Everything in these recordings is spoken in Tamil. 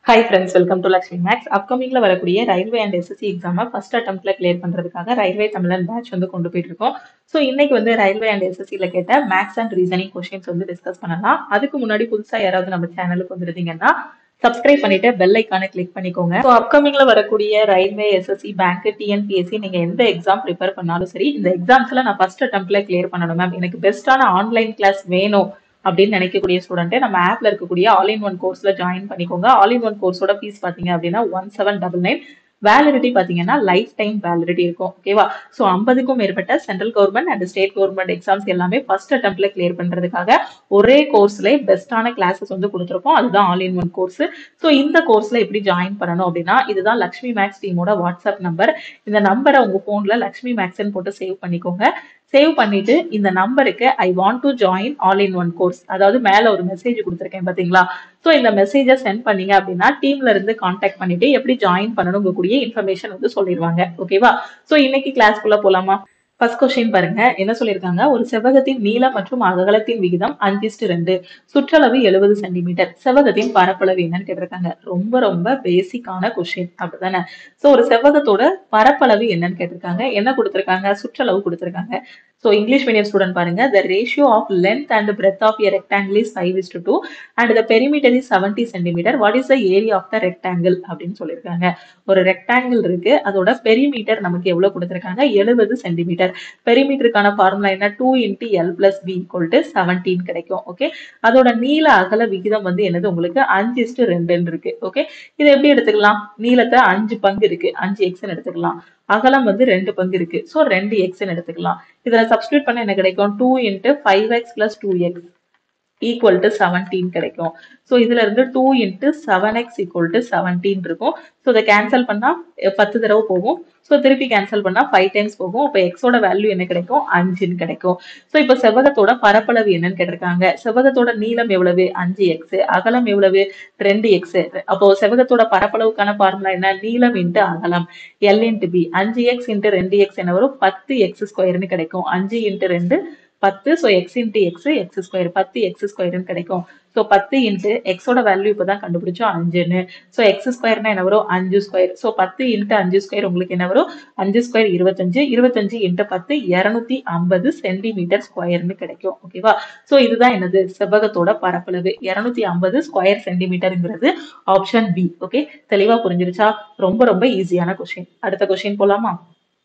Hi friends welcome to Lakshmi maths அப்கமிங்ல வரக்கூடிய ரயில்வே அண்ட் எஸ்எஸ்சி எக்ஸாமை ஃபர்ஸ்ட் அட்டம்ப்ட்ல கிளியர் பண்றதுக்காக ரயில்வே தமிழன் பேட்ச் வந்து கொண்டு போயிட்டு இருக்கோம் ஸோ இன்னைக்கு வந்து ரயில்வே அண்ட் எஸ்எஸ்சியில் கேட்ட மேக்ஸ் அண்ட் ரீசனிங் கொஸ்டின்ஸ் வந்து டிஸ்கஸ் பண்ணலாம் அதுக்கு முன்னாடி புதுசா யாராவது நம்ம சேனலுக்கு வந்துருந்தீங்கன்னா சப்ஸ்கிரைப் பண்ணிட்டு பெல் ஐக்கானை கிளிக் பண்ணிக்கோங்க ஸோ அப்கமிங்ல வரக்கூடிய ரயில்வே எஸ்எஸ்சி பேங்க் டிஎன்பிஎஸ்சி நீங்க எந்த எக்ஸாம் ப்ரிப்பேர் பண்ணாலும் சரி இந்த எக்ஸாம்ஸ்ல நான் ஃபர்ஸ்ட் அட்டம்ப்ட்ல கிளியர் பண்ணணும் மேம் எனக்கு பெஸ்ட்டான ஆன்லைன் கிளாஸ் வேணும் அப்படின்னு நினைக்கக்கூடிய ஸ்டூடெண்ட்டே நம்ம ஆப்ல இருக்கக்கூடிய ஆல் இன் ஒன் கோர்ஸ்ல ஜாயின் பண்ணிக்கோங்க ஆல் இன் ஒன் கோர்ஸோட ஃபீஸ் பாத்தீங்க அப்படின்னா one seven double nine validity பாத்தீங்கன்னா லைஃப் டைம் வேலிடிட்டி இருக்கும் ஓகேவா ஸோ ஐம்பதுக்கும் மேற்பட்ட central government and state government exams எல்லாமே ஃபர்ஸ்ட் அட்டம்ப்ட்ல கிளியர் பண்றதுக்காக ஒரே கோர்ஸ்ல பெஸ்டான கிளாஸஸ் வந்து கொடுத்துருக்கோம் அதுதான் all in one course so இந்த கோர்ஸ்ல எப்படி ஜாயின் பண்ணணும் அப்படின்னா இதுதான் லக்ஷ்மி மேக்ஸ் டீமோட வாட்ஸ்அப் நம்பர் இந்த நம்பரை உங்க போன்ல லக்ஷ்மி மேக்ஸ்ன்னு போட்டு சேவ் பண்ணிக்கோங்க சேவ் பண்ணிட்டு இந்த நம்பருக்கு I want to join all in one course அதாவது மேல ஒரு மெசேஜ் கொடுத்துருக்கேன் பாத்தீங்களா ஸோ இந்த மெசேஜை சென்ட் பண்ணீங்க அப்படின்னா டீம்ல இருந்து கான்டாக்ட் பண்ணிட்டு எப்படி ஜாயின் பண்ணணுங்கக்கூடிய இன்ஃபர்மேஷன் வந்து சொல்லிடுவாங்க ஓகேவா ஸோ இன்னைக்கு கிளாஸ்க்குள்ள போலாமா ஃபர்ஸ்ட் கொஸ்டின் பாருங்க என்ன சொல்லியிருக்காங்க ஒரு செவ்வகத்தின் நீளம் மற்றும் அகலத்தின் விகிதம் அஞ்சிஸ்டு ரெண்டு சுற்றளவு எழுபது சென்டிமீட்டர் செவ்வகத்தின் பரப்பளவு என்னன்னு கேட்டிருக்காங்க ரொம்ப ரொம்ப பேசிக்கான கொஸ்டின் அப்படிதானே ஸோ ஒரு செவ்வகத்தோட பரப்பளவு என்னன்னு கேட்டிருக்காங்க என்ன கொடுத்திருக்காங்க சுற்றளவு கொடுத்திருக்காங்க ஸோ இங்கிலீஷ் மீடியம் ஸ்டூடெண்ட் பாருங்க the ratio of length and breadth of a rectangle is five is to two and the perimeter is seventy centimetre what is the area of the rectangle அப்படின்னு சொல்லியிருக்காங்க ஒரு ரெக்டாங்கிள் இருக்கு அதோட பெரிமீட்டர் நமக்கு எவ்வளவு கொடுத்திருக்காங்க எழுபது சென்டிமீட்டர் பெரிமீட்டருக்கான ஃபார்முலா என்ன two into L plus B equal to seventeen கிடைக்கும் ஓகே அதோட நீள அகல விகிதம் வந்து என்னது உங்களுக்கு அஞ்சு இஸ்டு ரெண்டுன்னு இருக்கு ஓகே இதை எப்படி எடுத்துக்கலாம் நீளத்தை அஞ்சு பங்கு இருக்கு அஞ்சு எக்ஸ்ன்னு எடுத்துக்கலாம் அகலம் வந்து ரெண்டு பங்கு இருக்கு ஸோ ரெண்டு எக்ஸ்ன்னு எடுத்துக்கலாம் இதில் சப்ஸ்டியூட் பண்ண என்ன கிடைக்கும் two into five X plus two X equal to seventeen கிடைக்கும் ஸோ இதுல இருந்து two into seven X equal to seventeen இருக்கும் ஸோ இதை கேன்சல் பண்ணா பத்து தடவை போகும் ஸோ திருப்பி கேன்சல் பண்ணா ஃபைவ் டைம்ஸ் போகும் அப்போ எக்ஸோட வேல்யூ என்ன கிடைக்கும் அஞ்சுன்னு கிடைக்கும் ஸோ இப்போ செவ்வகத்தோட பரப்பளவு என்னன்னு கேட்டிருக்காங்க செவ்வகத்தோட நீளம் எவ்வளவு அஞ்சு எக்ஸ் அகலம் எவ்வளவு ரெண்டு எக்ஸ் அப்போ செவ்வகத்தோட பரப்பளவுக்கான ஃபார்முலா என்ன நீளம் இன்ட்டு அகலம் எல் இன்ட்டு பி அஞ்சு எக்ஸ் இன்ட்டு ரெண்டு எக்ஸ் என்ன வரும் பத்து எக்ஸ் ஸ்கொயர்னு கிடைக்கும் அஞ்சு இன்ட்டு ரெண்டு பத்து so X into X X square பத்து எக்ஸ் ஸ்கொயர்னு கிடைக்கும் ஸோ பத்து இன்ட்டு எக்ஸோட வேல்யூ இப்போ தான் கண்டுபிடிச்சோம் அஞ்சுன்னு ஸோ எக்ஸ் ஸ்கொயர்னா என்ன வரும் அஞ்சு ஸ்கொயர் ஸோ பத்து இன்ட்டு அஞ்சு ஸ்கொயர் உங்களுக்கு என்ன வரும் அஞ்சு ஸ்கொயர் இருபத்தஞ்சு இருபத்தஞ்சு இன்ட்டு பத்து இரநூத்தி ஐம்பது சென்டிமீட்டர் ஸ்கொயர்னு கிடைக்கும் ஓகேவா ஸோ இதுதான் என்னது செவ்வகத்தோட பரப்பளவு இரநூத்தி ஐம்பது ஸ்கொயர் சென்டிமீட்டருங்கிறது ஆப்ஷன் பி ஓகே தெளிவா புரிஞ்சிருச்சா ரொம்ப ரொம்ப ஈஸியான கொஸ்டின் அடுத்த கொஸ்டின் போலாமா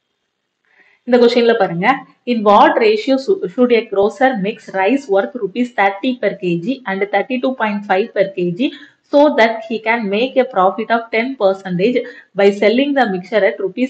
இந்த கொஸ்டின்ல பாருங்க in what ratio should a grocer mix rice worth rupees thirty per KG and thirty two point five per KG so that he can make a profit of 10 percentage by selling the mixture at rupees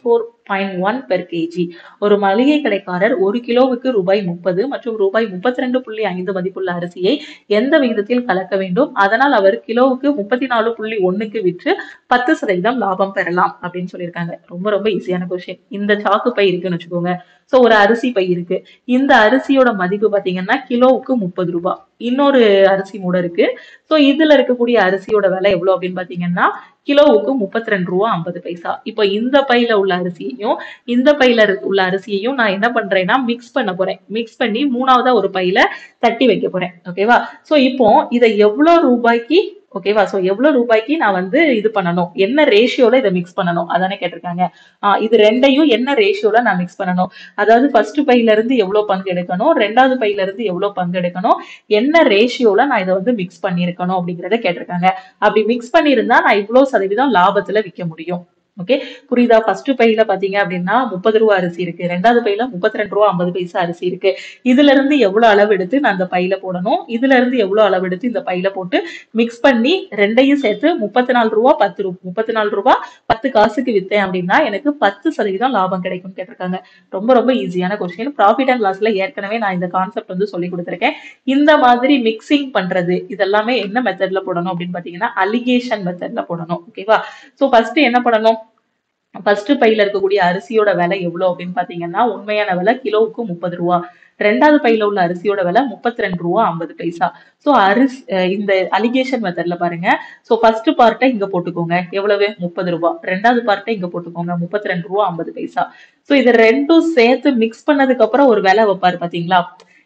34.1 per kg ஒரு மளிகை கடைக்காரர் ஒரு கிலோவுக்கு ரூபாய் முப்பது மற்றும் ரூபாய் முப்பத்தி ரெண்டு புள்ளி ஐந்து மதிப்புள்ள அரிசியை எந்த விகிதத்தில் கலக்க வேண்டும் அதனால் அவர் கிலோவுக்கு முப்பத்தி நாலு புள்ளி ஒண்ணுக்கு விற்று பத்து சதவீதம் லாபம் பெறலாம் அப்படின்னு சொல்லியிருக்காங்க ரொம்ப ரொம்ப ஈஸியான கொஸ்டின் இந்த சாக்கு பை இருக்குன்னு வச்சுக்கோங்க ஸோ ஒரு அரிசி பை இருக்கு இந்த அரிசியோட மதிப்பு பாத்தீங்கன்னா கிலோவுக்கு முப்பது ரூபாய் இன்னொரு அரிசி மூட இருக்கு ஸோ இதுல இருக்கக்கூடிய அரிசியோட விலை எவ்வளவு அப்படின்னு பாத்தீங்கன்னா கிலோவுக்கு முப்பத்தி ரெண்டு ரூபா ஐம்பது பைசா இப்போ இந்த பையில உள்ள அரிசியையும் இந்த பையில உள்ள அரிசியையும் நான் என்ன பண்றேன்னா மிக்ஸ் பண்ண போறேன் மிக்ஸ் பண்ணி மூணாவதா ஒரு பையில தட்டி வைக்க போறேன் ஓகேவா சோ இப்போ இதை எவ்வளவு ரூபாய்க்கு ஓகேவா சோ எவ்வளவு ரூபாய்க்கு நான் வந்து இது பண்ணணும் என்ன ரேஷியோல இதை மிக்ஸ் பண்ணணும் அதானே கேட்டிருக்காங்க ஆஹ் இது ரெண்டையும் என்ன ரேஷியோல நான் மிக்ஸ் பண்ணணும் அதாவது ஃபர்ஸ்ட் பையில இருந்து எவ்வளவு பங்கு எடுக்கணும் ரெண்டாவது பையில இருந்து எவ்வளவு பங்கு எடுக்கணும் என்ன ரேஷியோல நான் இதை வந்து மிக்ஸ் பண்ணிருக்கணும் அப்படிங்கறத கேட்டிருக்காங்க அப்படி மிக்ஸ் பண்ணியிருந்தா நான் இவ்வளவு சதவீதம் லாபத்துல விற்க முடியும் ஓகே புரியுதா ஃபர்ஸ்ட் பையில பாத்தீங்க அப்படின்னா முப்பது ரூபா அரிசி இருக்கு ரெண்டாவது பையில முப்பத்தி ரெண்டு ரூபா ஐம்பது பைசா அரிசி இருக்கு இதுல இருந்து எவ்வளவு அளவு எடுத்து நான் அந்த பையில போடணும் இதுல இருந்து எவ்வளவு அளவு எடுத்து இந்த பையில போட்டு மிக்ஸ் பண்ணி ரெண்டையும் சேர்த்து முப்பத்தி நாலு ரூபா பத்து ரூபா முப்பத்தி நாலு ரூபா பத்து காசுக்கு வித்தேன் அப்படின்னா எனக்கு பத்து சதவீதம் லாபம் கிடைக்கும்னு கேட்டிருக்காங்க ரொம்ப ரொம்ப ஈஸியான கொஸ்டின் ப்ராஃபிட் அண்ட் லாஸ்ல ஏற்கனவே நான் இந்த கான்செப்ட் வந்து சொல்லி கொடுத்துருக்கேன் இந்த மாதிரி மிக்சிங் பண்றது இதெல்லாமே என்ன மெத்தட்ல போடணும் அப்படின்னு பாத்தீங்கன்னா அலிகேஷன் மெத்தட்ல போடணும் ஓகேவா சோ ஃபர்ஸ்ட் என்ன பண்ணணும் ஃபர்ஸ்ட் பையில இருக்கக்கூடிய அரிசியோட விலை எவ்வளவு அப்படின்னு பாத்தீங்கன்னா உண்மையான விலை கிலோவுக்கு முப்பது ரூபா ரெண்டாவது பையில உள்ள அரிசியோட விலை முப்பத்தி ரெண்டு ரூபா ஐம்பது பைசா சோ அரிசி இந்த அலிகேஷன் மெத்தட்ல பாருங்க சோ ஃபர்ஸ்ட் பார்ட்டை இங்க போட்டுக்கோங்க எவ்வளவு முப்பது ரூபா ரெண்டாவது பார்ட்டை இங்க போட்டுக்கோங்க முப்பத்தி ரெண்டு ரூபா ஐம்பது பைசா சோ இது ரெண்டும் சேர்த்து மிக்ஸ் பண்ணதுக்கு அப்புறம் ஒரு விலை வைப்பாரு பாத்தீங்களா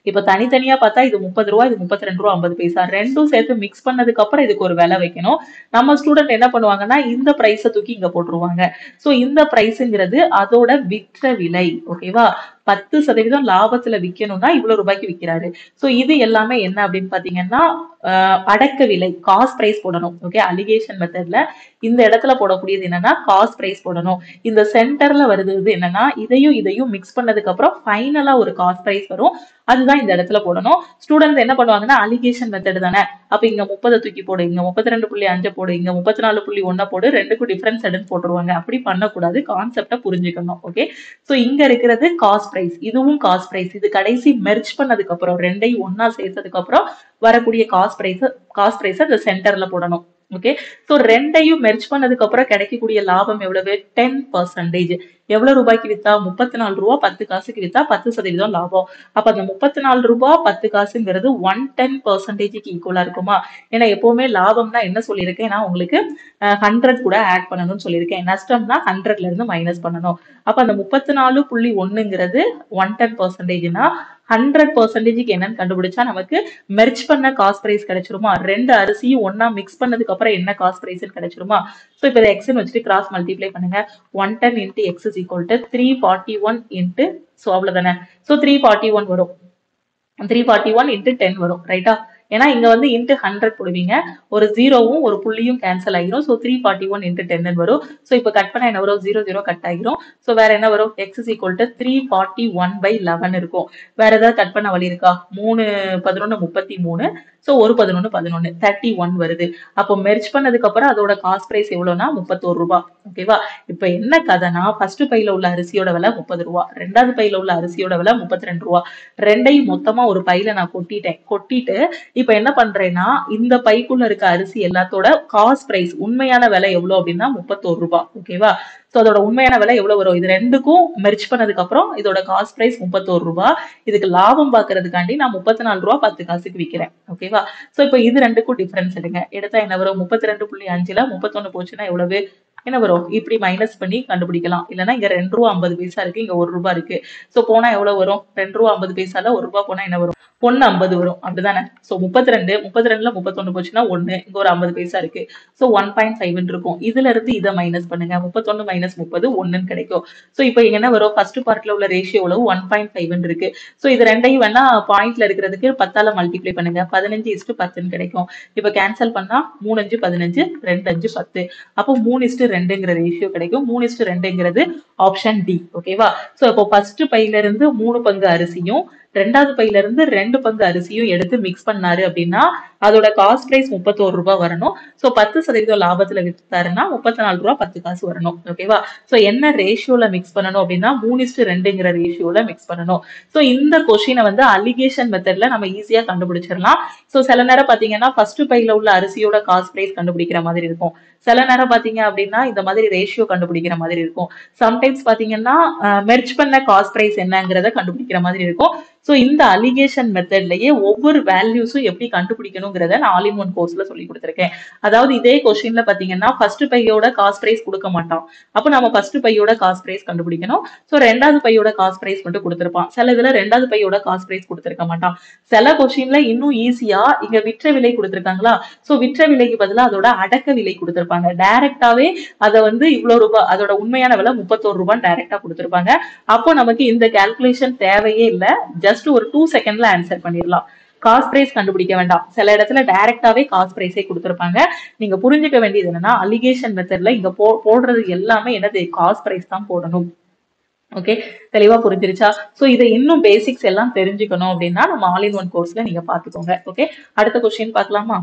இப்ப தனித்தனியா பார்த்தா இது முப்பது ரூபா இது முப்பத்தி ரெண்டு ரூபா ஐம்பது பைசா ரெண்டும் சேர்த்து மிக்ஸ் பண்ணதுக்கு அப்புறம் இதுக்கு ஒரு விலை வைக்கணும் நம்ம ஸ்டூடெண்ட் என்ன பண்ணுவாங்கன்னா இந்த பிரைஸை தூக்கி இங்க போட்டுருவாங்க சோ இந்த பிரைஸ்ங்கிறது அதோட விற்ற விலை ஓகேவா பத்து சதவீதம் லாபத்துல விற்கணும்னா இவ்வளவு ரூபாய்க்கு விற்கிறாரு சோ இது எல்லாமே என்ன அப்படின்னு பாத்தீங்கன்னா ஆஹ் அடக்க விலை காஸ்ட் பிரைஸ் போடணும் ஓகே அலிகேஷன் மெத்தட்ல இந்த இடத்துல போடக்கூடியது என்னன்னா காஸ்ட் பிரைஸ் போடணும் இந்த சென்டர்ல வருது என்னன்னா இதையும் இதையும் மிக்ஸ் பண்ணதுக்கு அப்புறம் ஃபைனலா ஒரு காஸ்ட் பிரைஸ் வரும் அதுதான் இந்த இடத்துல போடணும் ஸ்டூடெண்ட்ஸ் என்ன பண்ணுவாங்கன்னா அலிகேஷன் மெத்தட் தானே அப்ப இங்க முப்பதை தூக்கி போடு இங்க முப்பத்தி ரெண்டு புள்ளி அஞ்சு போடு இங்க முப்பத்தி நாலு புள்ளி ஒன்னா போடு ரெண்டுக்கும் டிஃபரன்ஸ் எடுத்து போட்டுருவாங்க அப்படி பண்ணக்கூடாது கான்செப்டை புரிஞ்சுக்கணும் ஓகே சோ இங்க இருக்கிறது காஸ்ட் பிரைஸ் இதுவும் காஸ்ட் பிரைஸ் இது கடைசி மெர்ஜ் பண்ணதுக்கு அப்புறம் ரெண்டையும் ஒன்னா சேர்த்ததுக்கு அப்புறம் வரக்கூடிய காஸ்ட் பிரைஸ் காஸ்ட் பிரைஸ் அந்த சென்டர்ல போடணும் ஓகே சோ ரெண்டையும் மெர்ஜ் பண்ணதுக்கு அப்புறம் கிடைக்கக்கூடிய லாபம் எவ்வளவு டென் பர்சன்டேஜ் எவ்வளவு ரூபாய்க்கு வித்தா முப்பத்தி நாலு ரூபா பத்து காசுக்கு வித்தா பத்து சதவீதம் லாபம் அப்ப அந்த முப்பத்தி நாலு ரூபா பத்து காசுங்கிறது ஒன் டென் பர்சன்டேஜுக்கு ஈக்குவலா இருக்குமா ஏன்னா எப்பவுமே லாபம்னா என்ன சொல்லியிருக்கேன் நான் உங்களுக்கு ஹண்ட்ரட் கூட ஆட் பண்ணணும்னு சொல்லியிருக்கேன் நஷ்டம்னா ஹண்ட்ரட்ல இருந்து மைனஸ் பண்ணணும் அப்ப அந்த முப்பத்தி நாலு புள்ளி ஒண்ணுங்கிறது ஒன் டென் பர்சன்டேஜ்னா ஹண்ட்ரட் பர்சன்டேஜுக்கு என்னன்னு கண்டுபிடிச்சா நமக்கு மெர்ச் பண்ண காஸ்ட் பிரைஸ் கிடைச்சிருமா ரெண்டு அரிசியும் ஒன்னா மிக்ஸ் பண்ணதுக்கு அப்புறம் என்ன காஸ்ட் பிரைஸ் கிடைச்சிருமா ஸோ இப்போ இதை எக்ஸ்ன்னு வச்சுட்டு கிராஸ் மல்டிப்ளை பண்ணுங்க one ten into X is equal to three forty one into so அவ்வளோதானே ஸோ த்ரீ ஃபார்ட்டி ஒன் வரும் three forty one into ten வரும் ரைட்டா ஏன்னா இங்க வந்து இன்ட்டு ஹண்ட்ரட் போடுவீங்க ஒரு ஜீரோவும் ஒரு புள்ளியும் கேன்சல் ஆகிரும் so three forty one into ten வரும் ஸோ இப்போ கட் பண்ண என்ன வரும் ஜீரோ ஜீரோ கட் ஆகிரும் ஸோ வேற என்ன வரும் X is equal to three forty one by eleven இருக்கும் வேற ஏதாவது கட் பண்ண வழி இருக்கா மூணு பதினொன்று முப்பத்தி மூணு ஸோ ஒரு பதினொன்று பதினொன்று தேர்ட்டி ஒன் வருது அப்போ மெர்ச் பண்ணதுக்கு அப்புறம் அதோட காஸ்ட் பிரைஸ் எவ்வளோனா முப்பத்தோரு ரூபாய் ஓகேவா இப்போ என்ன கதைனா ஃபர்ஸ்ட் பையில உள்ள அரிசியோட விலை முப்பது ரூபா ரெண்டாவது பையில உள்ள அரிசியோட விலை முப்பத்தி ரெண்டு ரூபா ரெண்டையும் மொத்தமா ஒரு பையில நான் கொட்டிட்டேன் கொட்டிட்டு இப்ப என்ன பண்றேன்னா இந்த பைக்குள்ள இருக்க அரிசி எல்லாத்தோட காஸ்ட் பிரைஸ் உண்மையான விலை எவ்வளவு அப்படின்னா முப்பத்தோரு ரூபாய் ஓகேவா சோ அதோட உண்மையான விலை எவ்வளவு வரும் இது ரெண்டுக்கும் மெர்ச் பண்ணதுக்கு அப்புறம் இதோட காஸ்ட் பிரைஸ் முப்பத்தோரு ரூபாய் இதுக்கு லாபம் பாக்குறதுக்காண்டி நான் முப்பத்தி நாலு ரூபா பத்து காசுக்கு விற்கிறேன் ஓகேவா சோ இப்போ இது ரெண்டுக்கும் டிஃபரன்ஸ் எடுங்க எடுத்தா என்ன வரும் முப்பத்தி ரெண்டு புள்ளி அஞ்சுல முப்பத்தொன்னு போச்சுன்னா எவ்வளவு என்ன வரும் இப்படி மைனஸ் பண்ணி கண்டுபிடிக்கலாம் இல்லைன்னா இங்க ரெண்டு ரூபா ஐம்பது பைசா இருக்கு இங்க ஒரு ரூபா இருக்கு சோ போனா எவ்வளவு வரும் ரெண்டு ரூபா ஐம்பது பைசால ஒரு ரூபா போனா என்ன வரும் ஒன்னு ஐம்பது வரும் அப்படிதானே சோ முப்பத்தி ரெண்டு முப்பத்தி ரெண்டுல முப்பத்தொன்னு போச்சுன்னா ஒண்ணு இங்க ஒரு ஐம்பது பைசா இருக்கு சோ ஒன் பாயிண்ட் ஃபைவ் இருக்கும் இதுல இருந்து இதை மைனஸ் பண்ணுங்க முப்பத்தொன்னு மைனஸ் முப்பது ஒண்ணுன்னு கிடைக்கும் சோ இப்போ இங்க என்ன வரும் ஃபர்ஸ்ட் பார்ட்ல உள்ள ரேஷியோ எவ்வளவு ஒன் பாயிண்ட் ஃபைவ் இருக்கு சோ இது ரெண்டையும் வேணா பாயிண்ட்ல இருக்கிறதுக்கு பத்தால மல்டிப்ளை பண்ணுங்க பதினஞ்சு இஸ்டு பத்துன்னு கிடைக்கும் இப்போ கேன்சல் பண்ணா மூணு அஞ்சு பதினஞ்சு ரெண்டு அஞ்சு பத்து அப்போ மூணு இஸ்டு ரெண்டுங்கிற ரேஷியோ கிடைக்கும் மூணு இஸ்டு ரெண்டுங்கிறது ஆப்ஷன் டி ஓகேவா சோ இப்போ ஃபர்ஸ்ட் பையில இருந்து மூணு பங்கு அரிசியும் ரெண்டாவது பையில இருந்து ரெண்டு பங்கு அரிசியும் எடுத்து மிக்ஸ் பண்ணாரு அப்படின்னா அதோட காஸ்ட் பிரைஸ் முப்பத்தோரு ரூபாய் வரணும் சோ பத்து சதவீதம் லாபத்துல வித்தாருன்னா முப்பத்தி நாலு ரூபாய் பத்து காசு வரணும் ஓகேவா சோ என்ன ரேஷியோல மிக்ஸ் பண்ணணும் அப்படின்னா மூணு இஸ்டு ரெண்டுங்கிற ரேஷியோல மிக்ஸ் பண்ணணும் சோ இந்த கொஷினை வந்து அலிகேஷன் மெத்தட்ல நம்ம ஈஸியா கண்டுபிடிச்சிடலாம் சோ சில நேரம் பாத்தீங்கன்னா ஃபர்ஸ்ட் பையில உள்ள அரிசியோட காஸ்ட் பிரைஸ் கண்டுபிடிக்கிற மாதிரி இருக்கும் சில நேரம் பாத்தீங்க அப்படின்னா இந்த மாதிரி ரேஷியோ கண்டுபிடிக்கிற மாதிரி இருக்கும் சம்டைம்ஸ் பாத்தீங்கன்னா மெர்ச் பண்ண காஸ்ட் பிரைஸ் என்னங்கிறத கண்டுபிடிக்கிற மாதிரி இருக்கும் சோ இந்த அலிகேஷன் மெத்தட்லயே ஒவ்வொரு வேல்யூஸும் எப்படி கண்டுபிடிக்கணுங்கிறத நான் ஆல் இன் ஒன் கோர்ஸ்ல சொல்லி கொடுத்துருக்கேன் அதாவது இதே கொஸ்டின்ல பாத்தீங்கன்னா ஃபர்ஸ்ட் பையோட காஸ்ட் பிரைஸ் கொடுக்க மாட்டான் அப்ப நம்ம ஃபர்ஸ்ட் பையோட காஸ்ட் பிரைஸ் கண்டுபிடிக்கணும் சோ ரெண்டாவது பையோட காஸ்ட் பிரைஸ் மட்டும் கொடுத்திருப்பான் சில இதுல ரெண்டாவது பையோட காஸ்ட் பிரைஸ் கொடுத்திருக்க மாட்டான் சில கொஸ்டின்ல இன்னும் ஈஸியா இங்க விற்ற விலை கொடுத்திருக்காங்களா சோ விற்ற விலைக்கு பதிலா அதோட அடக்க விலை கொடுத்திருப்பாங்க டைரக்டாவே அதை வந்து இவ்வளவு ரூபாய் அதோட உண்மையான விலை முப்பத்தோரு ரூபாய் டைரக்டா கொடுத்திருப்பாங்க அப்போ நமக்கு இந்த கால்குலேஷன் தேவையே இல்ல ஜஸ்ட் ஒரு டூ செகண்ட்ல ஆன்சர் பண்ணிடலாம் காஸ்ட் பிரைஸ் கண்டுபிடிக்க வேண்டாம் சில இடத்துல டைரக்டாவே காஸ்ட் பிரைஸே கொடுத்திருப்பாங்க நீங்க புரிஞ்சுக்க வேண்டியது என்னன்னா அலிகேஷன் மெத்தட்ல இங்க போ போடுறது எல்லாமே என்னது காஸ்ட் பிரைஸ் தான் போடணும் ஓகே தெளிவா புரிஞ்சிருச்சா சோ இதை இன்னும் பேசிக்ஸ் எல்லாம் தெரிஞ்சுக்கணும் அப்படின்னா நம்ம ஆல் இன் ஒன் கோர்ஸ்ல நீங்க பாத்துக்கோங்க ஓகே அடுத்த கொஸ்டின் பார்க்கலாமா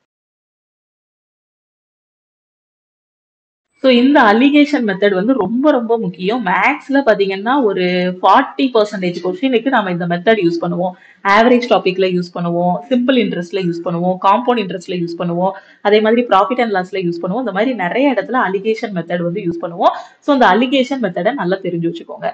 ஸோ இந்த அலிகேஷன் மெத்தட் வந்து ரொம்ப ரொம்ப முக்கியம் மேக்ஸ்ல பாத்தீங்கன்னா ஒரு ஃபார்ட்டி பர்சன்டேஜ் கொஸ்டினுக்கு நம்ம இந்த மெத்தட் யூஸ் பண்ணுவோம் ஆவரேஜ் டாபிக்ல யூஸ் பண்ணுவோம் சிம்பிள் இன்ட்ரெஸ்ட்ல யூஸ் பண்ணுவோம் காம்பவுண்ட் இன்ட்ரெஸ்ட்ல யூஸ் பண்ணுவோம் அதே மாதிரி ப்ராஃபிட் அண்ட் லாஸ்ல யூஸ் பண்ணுவோம் இந்த மாதிரி நிறைய இடத்துல அலிகேஷன் மெத்தட் வந்து யூஸ் பண்ணுவோம் ஸோ இந்த அலிகேஷன் மெத்தடை நல்லா தெரிஞ்சு வச்சுக்கோங்க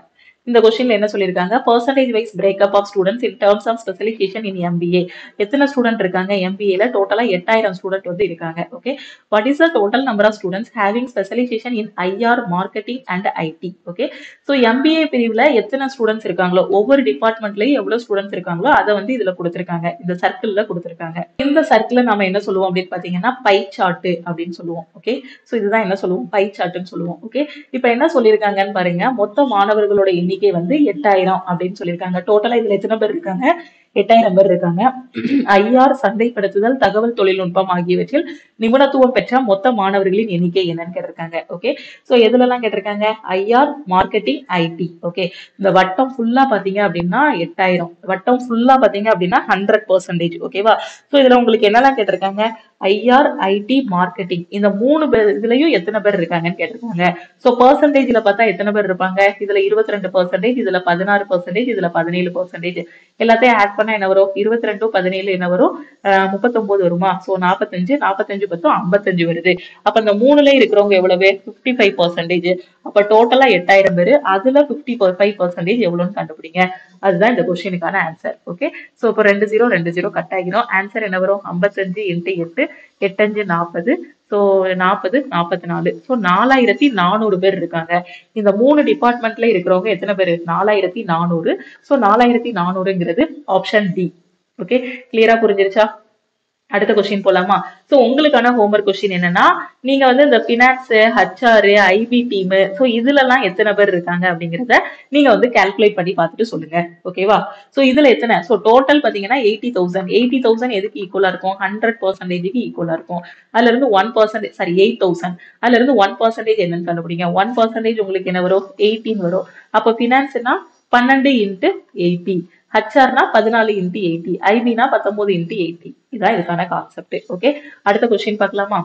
இந்த கொஸ்டின்ல என்ன சொல்லியிருக்காங்க percentage wise breakup of students in terms of specialisation in MBA எத்தனை ஸ்டூடெண்ட் இருக்காங்க எம்பிஏல டோட்டலா எட்டாயிரம் ஸ்டூடெண்ட் வந்து இருக்காங்க okay what is the total number of students having specialisation in IR marketing and IT okay so MBA பிரிவுல எத்தனை ஸ்டூடெண்ட்ஸ் இருக்காங்களோ ஒவ்வொரு டிபார்ட்மெண்ட்லயும் எவ்வளவு ஸ்டூடெண்ட்ஸ் இருக்காங்களோ அதை வந்து இதுல கொடுத்திருக்காங்க இந்த சர்க்கிள்ல கொடுத்திருக்காங்க இந்த சர்க்கிள நாம என்ன சொல்லுவோம் அப்படின்னு பாத்தீங்கன்னா பை சார்ட் அப்படின்னு சொல்லுவோம் ஓகே ஸோ இதுதான் என்ன சொல்லுவோம் பை சார்ட்னு சொல்லுவோம் ஓகே இப்போ என்ன சொல்லியிருக்காங்கன்னு பாருங்க மொத்த மாணவர்களோட எண்ணிக்கை வந்து எட்டாயிரம் அப்படின்னு சொல்லியிருக்காங்க டோட்டலா இதுல எத்தனை பேர் இருக்காங்க எட்டாயிரம் பேர் இருக்காங்க ஐஆர் சந்தைப்படுத்துதல் தகவல் தொழில்நுட்பம் ஆகியவற்றில் நிபுணத்துவம் பெற்ற மொத்த மாணவர்களின் எண்ணிக்கை என்னன்னு கேட்டிருக்காங்க ஓகே ஸோ எதுலலாம் கேட்டிருக்காங்க ஐஆர் மார்க்கெட்டிங் ஐடி ஓகே இந்த வட்டம் ஃபுல்லா பாத்தீங்க அப்படின்னா எட்டாயிரம் வட்டம் ஃபுல்லா பாத்தீங்க அப்படின்னா ஹண்ட்ரட் பர்சன்டேஜ் ஓகேவா ஸோ இதுல உங்களுக்கு என்னெல்லாம் கேட்டிருக்காங்க ஐஆர் ஐடி மார்க்கெட்டிங் இந்த மூணு பேர் இதுலயும் எத்தனை பேர் இருக்காங்கன்னு கேட்டிருக்காங்க ஸோ பர்சன்டேஜ்ல பார்த்தா எத்தனை பேர் இருப்பாங்க இதுல இருபத்தி ரெண்டு பர்சன்டேஜ் இதுல பதினாறு பர்சன்டேஜ் இதுல பதினேழு பர்சன்டேஜ் எல்லாத்தையும் ஆட் பண்ணா என்ன வரும் இருபத்தி ரெண்டு பதினேழு என்ன வரும் அஹ் முப்பத்தொன்பது வருமா ஸோ நாற்பத்தஞ்சு நாற்பத்தஞ்சு பத்தும் ஐம்பத்தஞ்சு வருது அப்ப இந்த மூணுல இருக்கிறவங்க எவ்வளவு ஃபிஃப்டி ஃபைவ் பர்சன்டேஜ் அப்ப டோட்டலா எட்டாயிரம் பேர் அதுல ஃபிஃப்டி ஃபைவ் பர்சன்டேஜ் எவ்வளவுன்னு கண்டுபிடிங்க அதுதான் இந்த கொஸ்டினுக்கான ஆன்சர் ஓகே ஸோ இப்போ ரெண்டு ஜீரோ ரெண்டு ஜீரோ கட் ஆகிடும் ஆன்சர் என்ன வரும் ஐம்பத்தஞ்சு இன்ட்டு எட்டு எட்டஞ்சு நாற்பது ஸோ நாற்பது நாற்பத்தி நாலு ஸோ நாலாயிரத்தி நானூறு பேர் இருக்காங்க இந்த மூணு டிபார்ட்மெண்ட்ல இருக்கிறவங்க எத்தனை பேர் நாலாயிரத்தி நானூறு ஸோ நாலாயிரத்தி நானூறுங்கிறது ஆப்ஷன் டி ஓகே கிளியரா புரிஞ்சிருச்சா அடுத்த கொஸ்டின் போலாமா ஸோ உங்களுக்கான ஹோம்ஒர்க் கொஸ்டின் என்னன்னா நீங்க வந்து இந்த finance HR IP team so இதுல எல்லாம் எத்தனை பேர் இருக்காங்க அப்படிங்கிறத நீங்க வந்து கால்குலேட் பண்ணி பார்த்துட்டு சொல்லுங்க ஓகேவா ஸோ இதுல எத்தனை ஸோ டோட்டல் பாத்தீங்கன்னா எயிட்டி தௌசண்ட் எயிட்டி தௌசண்ட் எதுக்கு ஈக்குவலா இருக்கும் ஹண்ட்ரட் பர்சன்டேஜுக்கு ஈக்குவலா இருக்கும் அதுல இருந்து one percentage sorry eight thousand அதுல இருந்து ஒன் பர்சன்டேஜ் என்னன்னு கண்டுபிடிங்க ஒன் பர்சன்டேஜ் உங்களுக்கு என்ன வரும் எயிட்டீன் வரும் அப்போ பினான்ஸ்னா பன்னெண்டு இன்ட்டு எயிட்டி ஹச்ஆர்னா பதினாலு இன்ட்டு எயிட்டி ஐபினா பத்தொன்பது இன்ட்டு எயிட்டி இதான் இதுக்கான கான்செப்ட் ஓகே அடுத்த கொஸ்டின் பார்க்கலாமா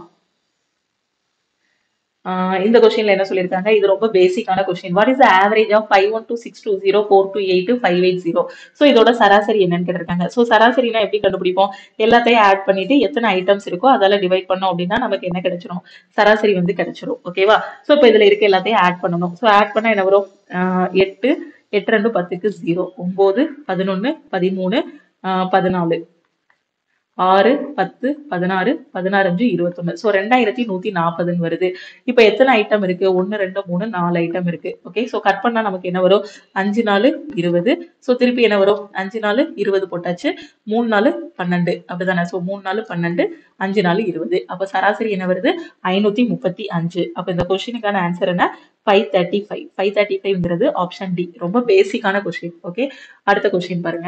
ஆஹ் இந்த கொஸ்டின்ல என்ன சொல்லியிருக்காங்க இது ரொம்ப பேசிக்கான question what is average of five one two six two zero four two eight five eight zero so இதோட சராசரி என்னன்னு கேட்டிருக்காங்க ஸோ சராசரினா எப்படி கண்டுபிடிப்போம் எல்லாத்தையும் ஆட் பண்ணிட்டு எத்தனை ஐட்டம்ஸ் இருக்கோ அதெல்லாம் டிவைட் பண்ணோம் அப்படின்னா நமக்கு என்ன கிடைச்சிரும் சராசரி வந்து கிடைச்சிரும் ஓகேவா ஸோ இப்போ இதுல இருக்க எல்லாத்தையும் ஆட் பண்ணணும் ஸோ ஆட் பண்ணா என்ன வரும் ஆஹ் எட்டு எட்டு ரெண்டு பத்துக்கு ஜீரோ ஒன்பது பதினொன்னு பதிமூணு ஆஹ் பதினாலு ஆறு பத்து பதினாறு பதினாறு அஞ்சு இருபத்தொன்னு ஸோ ரெண்டாயிரத்தி நூத்தி நாற்பதுன்னு வருது இப்போ எத்தனை ஐட்டம் இருக்கு ஒன்னு ரெண்டு மூணு நாலு ஐட்டம் இருக்கு ஓகே ஸோ கட் பண்ணா நமக்கு என்ன வரும் அஞ்சு நாலு இருபது ஸோ திருப்பி என்ன வரும் அஞ்சு நாலு இருபது போட்டாச்சு மூணு நாலு பன்னெண்டு அப்படிதானே ஸோ மூணு நாலு பன்னெண்டு அஞ்சு நாலு இருபது அப்போ சராசரி என்ன வருது ஐநூத்தி முப்பத்தி அஞ்சு அப்போ இந்த கொஸ்டினுக்கான ஆன்சர் என்ன five thirty five five thirty ஃபைவ்ங்கிறது ஆப்ஷன் டி ரொம்ப பேசிக்கான கொஸ்டின் ஓகே அடுத்த கொஸ்டின் பாருங்க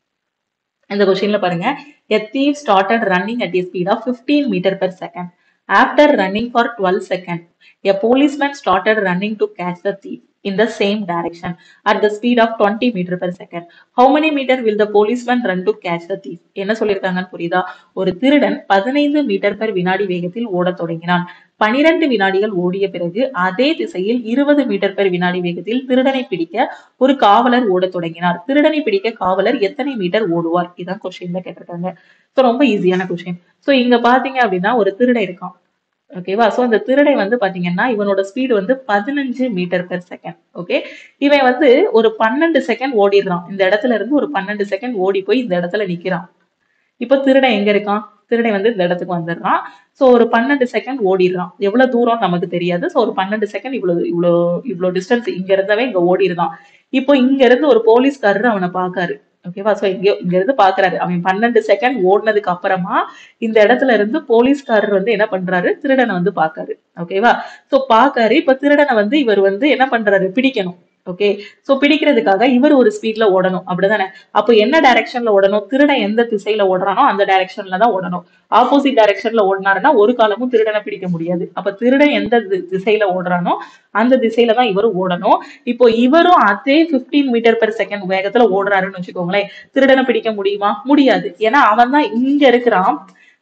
இந்த கொஸ்டின்ல பாருங்க a thief started running at a speed of 15 meter per second after running for 12 seconds a policeman started running to catch the thief in the same direction at the speed of 20 meter per second how many meter will the policeman run to catch the thief என்ன சொல்லியிருக்காங்கன்னு புரியுதா ஒரு திருடன் பதினைந்து மீட்டர் per வினாடி வேகத்தில் ஓடத் தொடங்கினான் பனிரெண்டு வினாடிகள் ஓடிய பிறகு அதே திசையில் இருபது மீட்டர் per வினாடி வேகத்தில் திருடனை பிடிக்க ஒரு காவலர் ஓடத் தொடங்கினார் திருடனை பிடிக்க காவலர் எத்தனை மீட்டர் ஓடுவார் இதான் கொஸ்டின்ல கேட்டிருக்காங்க ஸோ ரொம்ப ஈஸியான கொஸ்டின் ஸோ இங்க பாத்தீங்க அப்படின்னா ஒரு திருடன் இருக்கான் ஓகேவா ஸோ அந்த திருடை வந்து பாத்தீங்கன்னா இவனோட ஸ்பீடு வந்து பதினஞ்சு மீட்டர் பெர் செகண்ட் ஓகே இவன் வந்து ஒரு பன்னெண்டு செகண்ட் ஓடிடுறான் இந்த இடத்துல இருந்து ஒரு பன்னெண்டு செகண்ட் ஓடி போய் இந்த இடத்துல நிக்கிறான் இப்போ திருடன் எங்க இருக்கான் திருடன் வந்து இந்த இடத்துக்கு வந்துடுறான் ஸோ ஒரு பன்னெண்டு செகண்ட் ஓடிடுறான் எவ்வளவு தூரம் நமக்கு தெரியாது ஸோ ஒரு பன்னெண்டு செகண்ட் இவ்வளவு இவ்வளோ இவ்வளோ டிஸ்டன்ஸ் இங்க இருந்தவே இங்க ஓடிடுறான் இப்போ இங்க இருந்து ஒரு போலீஸ்காரர் அவனை பாக்காரு ஓகேவா சோ இங்க இங்க இருந்து பாக்குறாரு அவன் பன்னெண்டு செகண்ட் ஓடினதுக்கு அப்புறமா இந்த இடத்துல இருந்து போலீஸ்காரர் வந்து என்ன பண்றாரு திருடனை வந்து பாக்காரு ஓகேவா சோ பாக்காரு இப்ப திருடனை வந்து இவர் வந்து என்ன பண்றாரு பிடிக்கணும் ஓகே சோ பிடிக்கிறதுக்காக இவர் ஒரு ஸ்பீட்ல ஓடணும் அப்படிதானே அப்போ என்ன டைரக்ஷன்ல ஓடணும் திருடன் எந்த திசையில ஓடுறானோ அந்த டைரக்ஷன்ல தான் ஓடணும் ஆப்போசிட் டைரக்ஷன்ல ஓடினாருன்னா ஒரு காலமும் திருடனை பிடிக்க முடியாது அப்ப திருடன் எந்த தி- திசையில ஓடுறானோ அந்த திசையில தான் இவரும் ஓடணும் இப்போ இவரும் அதே 15 மீட்டர் பெர் செகண்ட் வேகத்துல ஓடுறாருன்னு வச்சுக்கோங்களேன் திருடனை பிடிக்க முடியுமா முடியாது ஏன்னா அவன் தான் இங்க இருக்கிறான்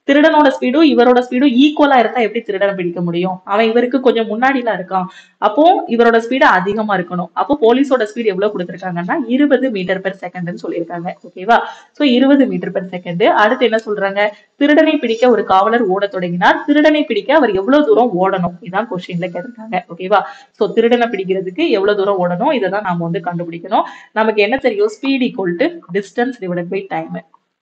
திருடனோட ஸ்பீடும் இவரோட ஸ்பீடும் ஈக்குவலா இருந்தா எப்படி திருடனை பிடிக்க முடியும் அவன் இவருக்கு கொஞ்சம் முன்னாடிலாம் இருக்கான் அப்போ இவரோட ஸ்பீடு அதிகமா இருக்கணும் அப்போ போலீஸோட ஸ்பீடு எவ்வளவு கொடுத்திருக்காங்கன்னா இருபது மீட்டர் பெர் செகண்ட்னு சொல்லியிருக்காங்க ஓகேவா சோ இருபது மீட்டர் பெர் செகண்ட் அடுத்து என்ன சொல்றாங்க திருடனை பிடிக்க ஒரு காவலர் ஓட தொடங்கினார் திருடனை பிடிக்க அவர் எவ்வளவு தூரம் ஓடணும் இதான் கொஸ்டின்ல கேட்டிருக்காங்க ஓகேவா சோ திருடனை பிடிக்கிறதுக்கு எவ்வளவு தூரம் ஓடணும் இதை தான் நாம வந்து கண்டுபிடிக்கணும் நமக்கு என்ன தெரியும் speed equal to distance divided by time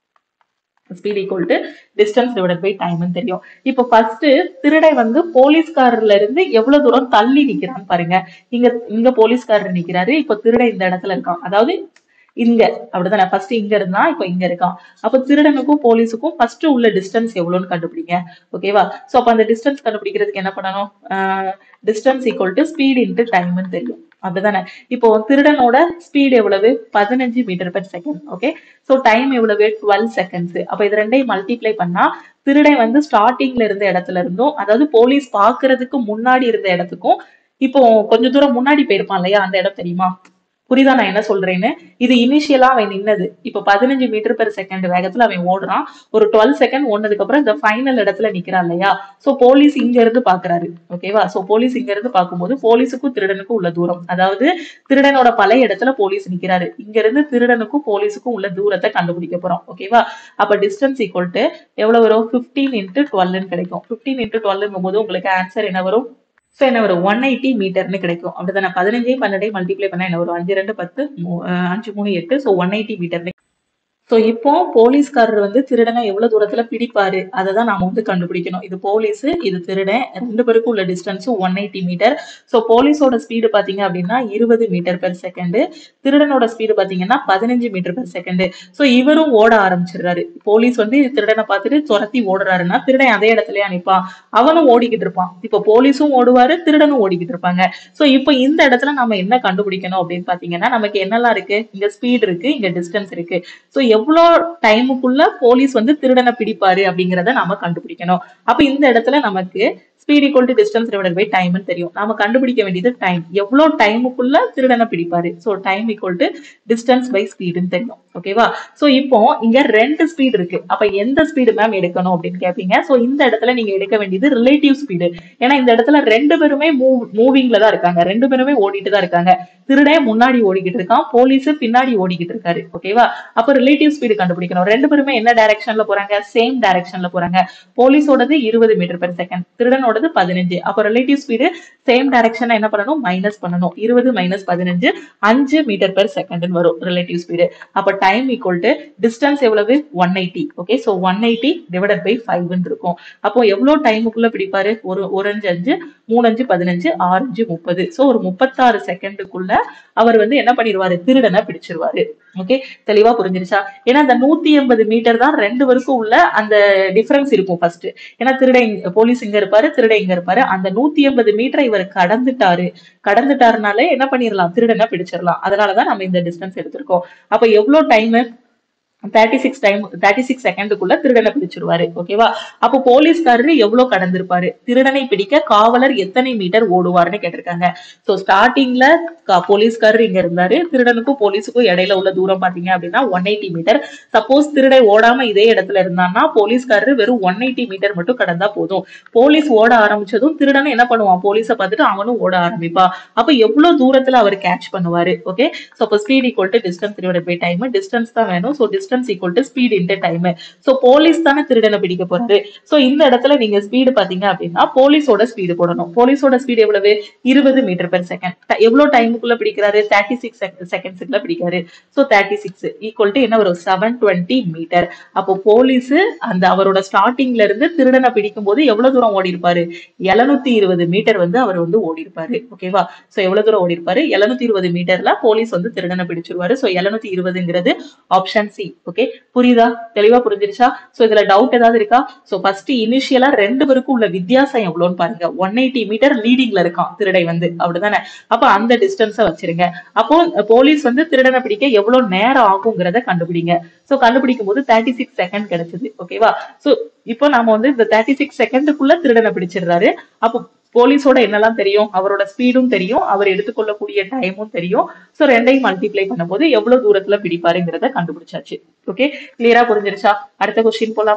speed equal to distance divided by டைம்னு தெரியும் இப்போ ஃபர்ஸ்ட் திருடை வந்து போலீஸ்காரர்ல இருந்து எவ்வளவு தூரம் தள்ளி நிக்கிறான்னு பாருங்க இங்க இங்க போலீஸ்காரர் நிக்கிறாரு இப்போ திருடை இந்த இடத்துல இருக்கான் அதாவது இங்க அப்படிதானே ஃபர்ஸ்ட் இங்க இருந்தா இப்போ இங்க இருக்கான் அப்ப திருடனுக்கும் போலீஸுக்கும் ஃபர்ஸ்ட் உள்ள டிஸ்டன்ஸ் எவ்வளவுன்னு கண்டுபிடிங்க ஓகேவா சோ அப்ப அந்த டிஸ்டன்ஸ் கண்டுபிடிக்கிறதுக்கு என்ன பண்ணணும் distance equal to speed into டைம்னு தெரியும் அப்படிதானே இப்போ திருடனோட ஸ்பீட் எவ்வளவு பதினஞ்சு metre per second okay so time எவ்வளவு டுவெல் செகண்ட்ஸ் அப்ப இது ரெண்டையும் மல்டிப்ளை பண்ணா திருடன் வந்து ஸ்டார்டிங்ல இருந்த இடத்துல இருந்தும் அதாவது போலீஸ் பாக்குறதுக்கு முன்னாடி இருந்த இடத்துக்கும் இப்போ கொஞ்ச தூரம் முன்னாடி போயிருப்பான் இல்லையா அந்த இடம் தெரியுமா புரியுதா நான் என்ன சொல்றேன்னு இது இனிஷியலா அவன் நின்னது இப்ப பதினஞ்சு மீட்டர் பெர் செகண்ட் வேகத்துல அவன் ஓடுறான் ஒரு டுவெல் செகண்ட் ஓடுனதுக்கு அப்புறம் இந்த ஃபைனல் இடத்துல நிக்கிறான் இல்லையா சோ போலீஸ் இங்க இருந்து பாக்குறாரு ஓகேவா சோ போலீஸ் இங்க இருந்து பார்க்கும்போது போலீஸுக்கும் திருடனுக்கும் உள்ள தூரம் அதாவது திருடனோட பழைய இடத்துல போலீஸ் நிக்கிறாரு இங்க இருந்து திருடனுக்கும் போலீஸுக்கும் உள்ள தூரத்தை கண்டுபிடிக்க போறோம் ஓகேவா அப்ப டிஸ்டன்ஸ் ஈக்குவல் டு எவ்வளவு வரும் பிப்டீன் இன்ட்டு டுவெல்னு கிடைக்கும் பிப்டீன் இன்ட்டு டுவெல்ங்கும் போது உங்களுக்கு ஆன்சர் என்ன வரும் ஸோ என்ன வரும் ஒன் எயிட்டி மீட்டர்னு கிடைக்கும் அப்படிதானே பதினஞ்சையும் பன்னெண்டையும் மல்டிப்ளை பண்ணா என்ன வரும் அஞ்சு ரெண்டு பத்து மூ- அஹ் அஞ்சு மூணு எட்டு ஸோ ஒன் எயிட்டி மீட்டர்னு ஸோ இப்போ போலீஸ்காரர் வந்து திருடனை எவ்வளவு தூரத்துல பிடிப்பாரு அதை தான் நாம வந்து கண்டுபிடிக்கணும் இது போலீஸ் இது திருடன் ரெண்டு பேருக்கும் உள்ள distance one eighty metre so போலீஸோட ஸ்பீடு பாத்தீங்க அப்படின்னா இருபது மீட்டர் பெர் செகண்ட் திருடனோட ஸ்பீடு பாத்தீங்கன்னா பதினஞ்சு மீட்டர் பெர் செகண்ட் ஸோ இவரும் ஓட ஆரம்பிச்சிடுறாரு போலீஸ் வந்து திருடனை பார்த்துட்டு துரத்தி ஓடுறாருன்னா திருடன் அதே இடத்துலயே நிப்பான் அவனும் ஓடிக்கிட்டு இருப்பான் இப்போ போலீஸும் ஓடுவாரு திருடனும் ஓடிக்கிட்டு இருப்பாங்க ஸோ இப்போ இந்த இடத்துல நம்ம என்ன கண்டுபிடிக்கணும் அப்படின்னு பாத்தீங்கன்னா நமக்கு என்னெல்லாம் இருக்கு இங்க ஸ்பீட் இருக்கு இங்க டிஸ்டன்ஸ் இருக்கு ஸோ எவ்வளோ டைமுக்குள்ள போலீஸ் வந்து திருடனை பிடிப்பாரு அப்படிங்கிறத நாம கண்டுபிடிக்கணும் அப்ப இந்த இடத்துல நமக்கு speed equal to distance divided by டைம்னு தெரியும் நாம கண்டுபிடிக்க வேண்டியது டைம் எவ்வளோ டைமுக்குள்ள திருடனை பிடிப்பாரு so time equal to distance by ஸ்பீடுன்னு தெரியும் ஓகேவா ஸோ இப்போ இங்க ரெண்டு ஸ்பீடு இருக்கு அப்ப எந்த ஸ்பீடு மேம் எடுக்கணும் அப்படின்னு கேட்பீங்க ஸோ இந்த இடத்துல நீங்க எடுக்க வேண்டியது ரிலேட்டிவ் ஸ்பீடு ஏன்னா இந்த இடத்துல ரெண்டு பேருமே மூவ் மூவிங்ல தான் இருக்காங்க ரெண்டு பேருமே ஓடிட்டு தான் இருக்காங்க திருடன் முன்னாடி ஓடிக்கிட்டு இருக்கான் போலீஸ் பின்னாடி ஓடிக்கிட்டு இருக்காரு ஓகேவா அப்ப ரிலேட்டிவ் ஸ்பீடு கண்டுபிடிக்கணும் ரெண்டு பேருமே என்ன டைரக்ஷன்ல போறாங்க சேம் டைரக்ஷன்ல போறாங்க போலீஸோடது இருபது மீட்டர் பெர் செகண்ட் திருடனோடது பதினஞ்சு அப்போ ரிலேட்டிவ் ஸ்பீடு சேம் டைரக்ஷன் என்ன பண்ணணும் மைனஸ் பண்ணணும் இருபது மைனஸ் பதினஞ்சு அஞ்சு மீட்டர் பெர் செகண்ட் வரும் ரிலேட்டிவ் ஸ்பீடு அப்ப டைம் ஈக்குவல் டு டிஸ்டன்ஸ் எவ்வளவு one eighty okay so one eighty divided by ஃபைவ்னு இருக்கும் அப்போ எவ்வளவு டைமுக்குள்ள பிடிப்பாரு ஒரு ஒரு அஞ்சு அஞ்சு மூணு அஞ்சு பதினஞ்சு ஆறு அஞ்சு முப்பது ஸோ ஒரு முப்பத்தாறு செகண்டுக்குள்ள அவர் வந்து என்ன பண்ணிடுவாரு திருடனை பிடிச்சிருவாரு ஓகே தெளிவா புரிஞ்சிருச்சா ஏன்னா அந்த நூத்தி எண்பது மீட்டர் தான் ரெண்டு பேருக்கும் உள்ள அந்த டிஃபரன்ஸ் இருக்கும் ஃபர்ஸ்ட் ஏன்னா திருட இங்க- போலீஸ் இங்க இருப்பாரு திருட இங்க இருப்பாரு அந்த நூத்தி எண்பது மீட்டரை இவர் கடந்துட்டாரு கடந்துட்டாருனாலே என்ன பண்ணிடலாம் திருடனை பிடிச்சிடலாம் அதனாலதான் நம்ம இந்த டிஸ்டன்ஸ் எடுத்திருக்கோம் அப்ப எவ்வளவு time thirty six time thirty six செகண்டுக்குள்ள திருடனை பிடிச்சிருவாரு ஓகேவா அப்போ போலீஸ்காரரு எவ்வளவு கடந்திருப்பாரு திருடனை பிடிக்க காவலர் எத்தனை மீட்டர் ஓடுவார்னு கேட்டிருக்காங்க சோ ஸ்டார்டிங்ல போலீஸ்காரர் இங்க இருந்தாரு திருடனுக்கும் போலீஸுக்கும் இடையில உள்ள தூரம் பாத்தீங்க அப்படின்னா ஒன் எயிட்டி மீட்டர் சப்போஸ் திருடை ஓடாம இதே இடத்துல இருந்தான்னா போலீஸ்காரரு வெறும் ஒன் எயிட்டி மீட்டர் மட்டும் கடந்தா போதும் போலீஸ் ஓட ஆரம்பிச்சதும் திருடனும் என்ன பண்ணுவான் போலீஸை பார்த்துட்டு அவனும் ஓட ஆரம்பிப்பா அப்ப எவ்வளவு தூரத்துல அவர் கேட்ச் பண்ணுவாரு ஓகே சோ அப்போ speed equal to distance divide by time distance தான் வேணும் so distance equal to speed into time so police தானே திருடனை பிடிக்க போறாரு சோ இந்த இடத்துல நீங்க ஸ்பீடு பாத்தீங்க அப்படின்னா போலீஸோட ஸ்பீடு போடணும் போலீஸோட ஸ்பீடு எவ்வளவு இருபது மீட்டர் பெர் செகண்ட் எவ்வளவு டைமுக்குள்ள பிடிக்கிறாரு தேர்ட்டி சிக்ஸ் செகண்ட்ஸ்க்குள்ள பிடிக்காரு so thirty six equal to என்ன வரும் செவன் டுவெண்ட்டி மீட்டர் அப்போ போலீஸ் அந்த அவரோட ஸ்டார்டிங்ல இருந்து திருடனை பிடிக்கும் போது எவ்வளவு தூரம் ஓடி இருப்பாரு எழுநூத்தி இருபது மீட்டர் வந்து அவர் வந்து ஓடி இருப்பாரு ஓகேவா சோ எவ்வளவு தூரம் ஓடி இருப்பாரு எழுநூத்தி இருபது மீட்டர்ல போலீஸ் வந்து திருடனை பிடிச்சிருவாரு சோ எழுநூத்தி இருபதுங்கிறது ஆப்ஷன் சி ஓகே புரியுதா தெளிவா புரிஞ்சிருச்சா சோ இதுல டவுட் ஏதாவது இருக்கா சோ ஃபர்ஸ்ட் இனிஷியலா ரெண்டு பேருக்கும் உள்ள வித்தியாசம் எவ்வளவுன்னு பாருங்க ஒன் எயிட்டி மீட்டர் லீடிங்ல இருக்கான் திருடை வந்து அப்படிதானே அப்ப அந்த டிஸ்டன்ஸ வச்சிருங்க அப்போ போலீஸ் வந்து திருடனை பிடிக்க எவ்வளவு நேரம் ஆகுங்கிறத கண்டுபிடிங்க சோ கண்டுபிடிக்கும் போது தேர்ட்டி சிக்ஸ் செகண்ட் கிடைச்சது ஓகேவா சோ இப்போ நாம வந்து இந்த தேர்ட்டி சிக்ஸ் செகண்டுக்குள்ள திருடனை பிடிச்சிடுறாரு அப்போ போலீஸோட என்னெல்லாம் தெரியும் அவரோட ஸ்பீடும் தெரியும் அவர் எடுத்துக்கொள்ளக்கூடிய டைமும் தெரியும் சோ ரெண்டையும் மல்டிப்ளை பண்ணும்போது எவ்வளவு தூரத்துல பிடிப்பாருங்கிறத கண்டுபிடிச்சாச்சு ஓகே கிளியரா புரிஞ்சிருச்சா அடுத்த கொஸ்டின் போலாமா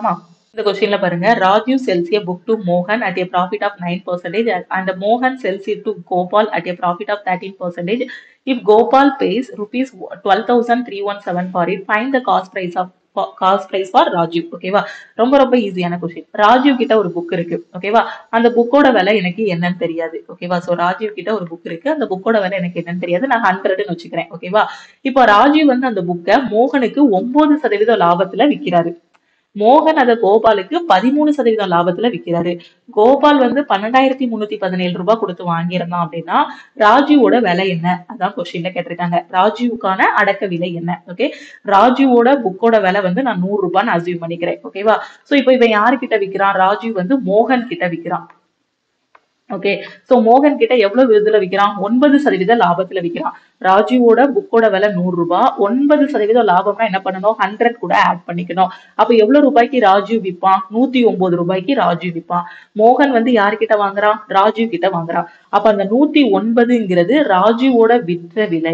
இந்த கொஸ்டின்ல பாருங்க Raju sells a book to மோகன் at a profit of 9 percentage and மோகன் sells it to Gopal at a profit of 13 percentage if Gopal pays rupees 12317 for it find the cost price of cost price for Rajiv ஓகேவா ரொம்ப ரொம்ப ஈஸியான கொஸ்டின் ராஜீவ் கிட்ட ஒரு புக் இருக்கு ஓகேவா அந்த புக்கோட விலை எனக்கு என்னன்னு தெரியாது ஓகேவா சோ ராஜீவ் கிட்ட ஒரு புக் இருக்கு அந்த புக்கோட விலை எனக்கு என்னன்னு தெரியாது நான் ஹண்ட்ரட்னு வச்சுக்கிறேன் ஓகேவா இப்போ ராஜீவ் வந்து அந்த புக்கை மோகனுக்கு ஒன்பது சதவீதம் லாபத்துல விக்கிறாரு மோகன் அதை கோபாலுக்கு பதிமூணு சதவீதம் லாபத்துல விக்கிறாரு கோபால் வந்து பன்னெண்டாயிரத்தி முன்னூத்தி பதினேழு ரூபாய் கொடுத்து வாங்கியிருந்தான் அப்படின்னா ராஜுவோட விலை என்ன அதான் கொஸ்டின்ல கேட்டிருக்காங்க ராஜுவுக்கான அடக்க விலை என்ன ஓகே ராஜுவோட புக்கோட விலை வந்து நான் நூறு ரூபான்னு அசியூம் பண்ணிக்கிறேன் ஓகேவா சோ இப்போ இவன் யாருக்கிட்ட விக்கிறான் ராஜு வந்து மோகன் கிட்ட விக்கிறான் ஓகே சோ மோகன் கிட்ட எவ்வளவு இதுல விக்கிறான் ஒன்பது சதவீத லாபத்துல விக்கிறான் ராஜுவோட புக்கோட விலை நூறு ரூபாய் ஒன்பது சதவீதம் லாபம்னா என்ன பண்ணணும் ஹண்ட்ரட் கூட ஆட் பண்ணிக்கணும் அப்ப எவ்வளவு ரூபாய்க்கு ராஜு விற்பான் நூத்தி ஒன்பது ரூபாய்க்கு ராஜு விற்பான் மோகன் வந்து யார்கிட்ட வாங்குறான் ராஜு கிட்ட வாங்குறான் அப்ப அந்த நூத்தி ஒன்பதுங்கிறது ராஜுவோட விற்ற விலை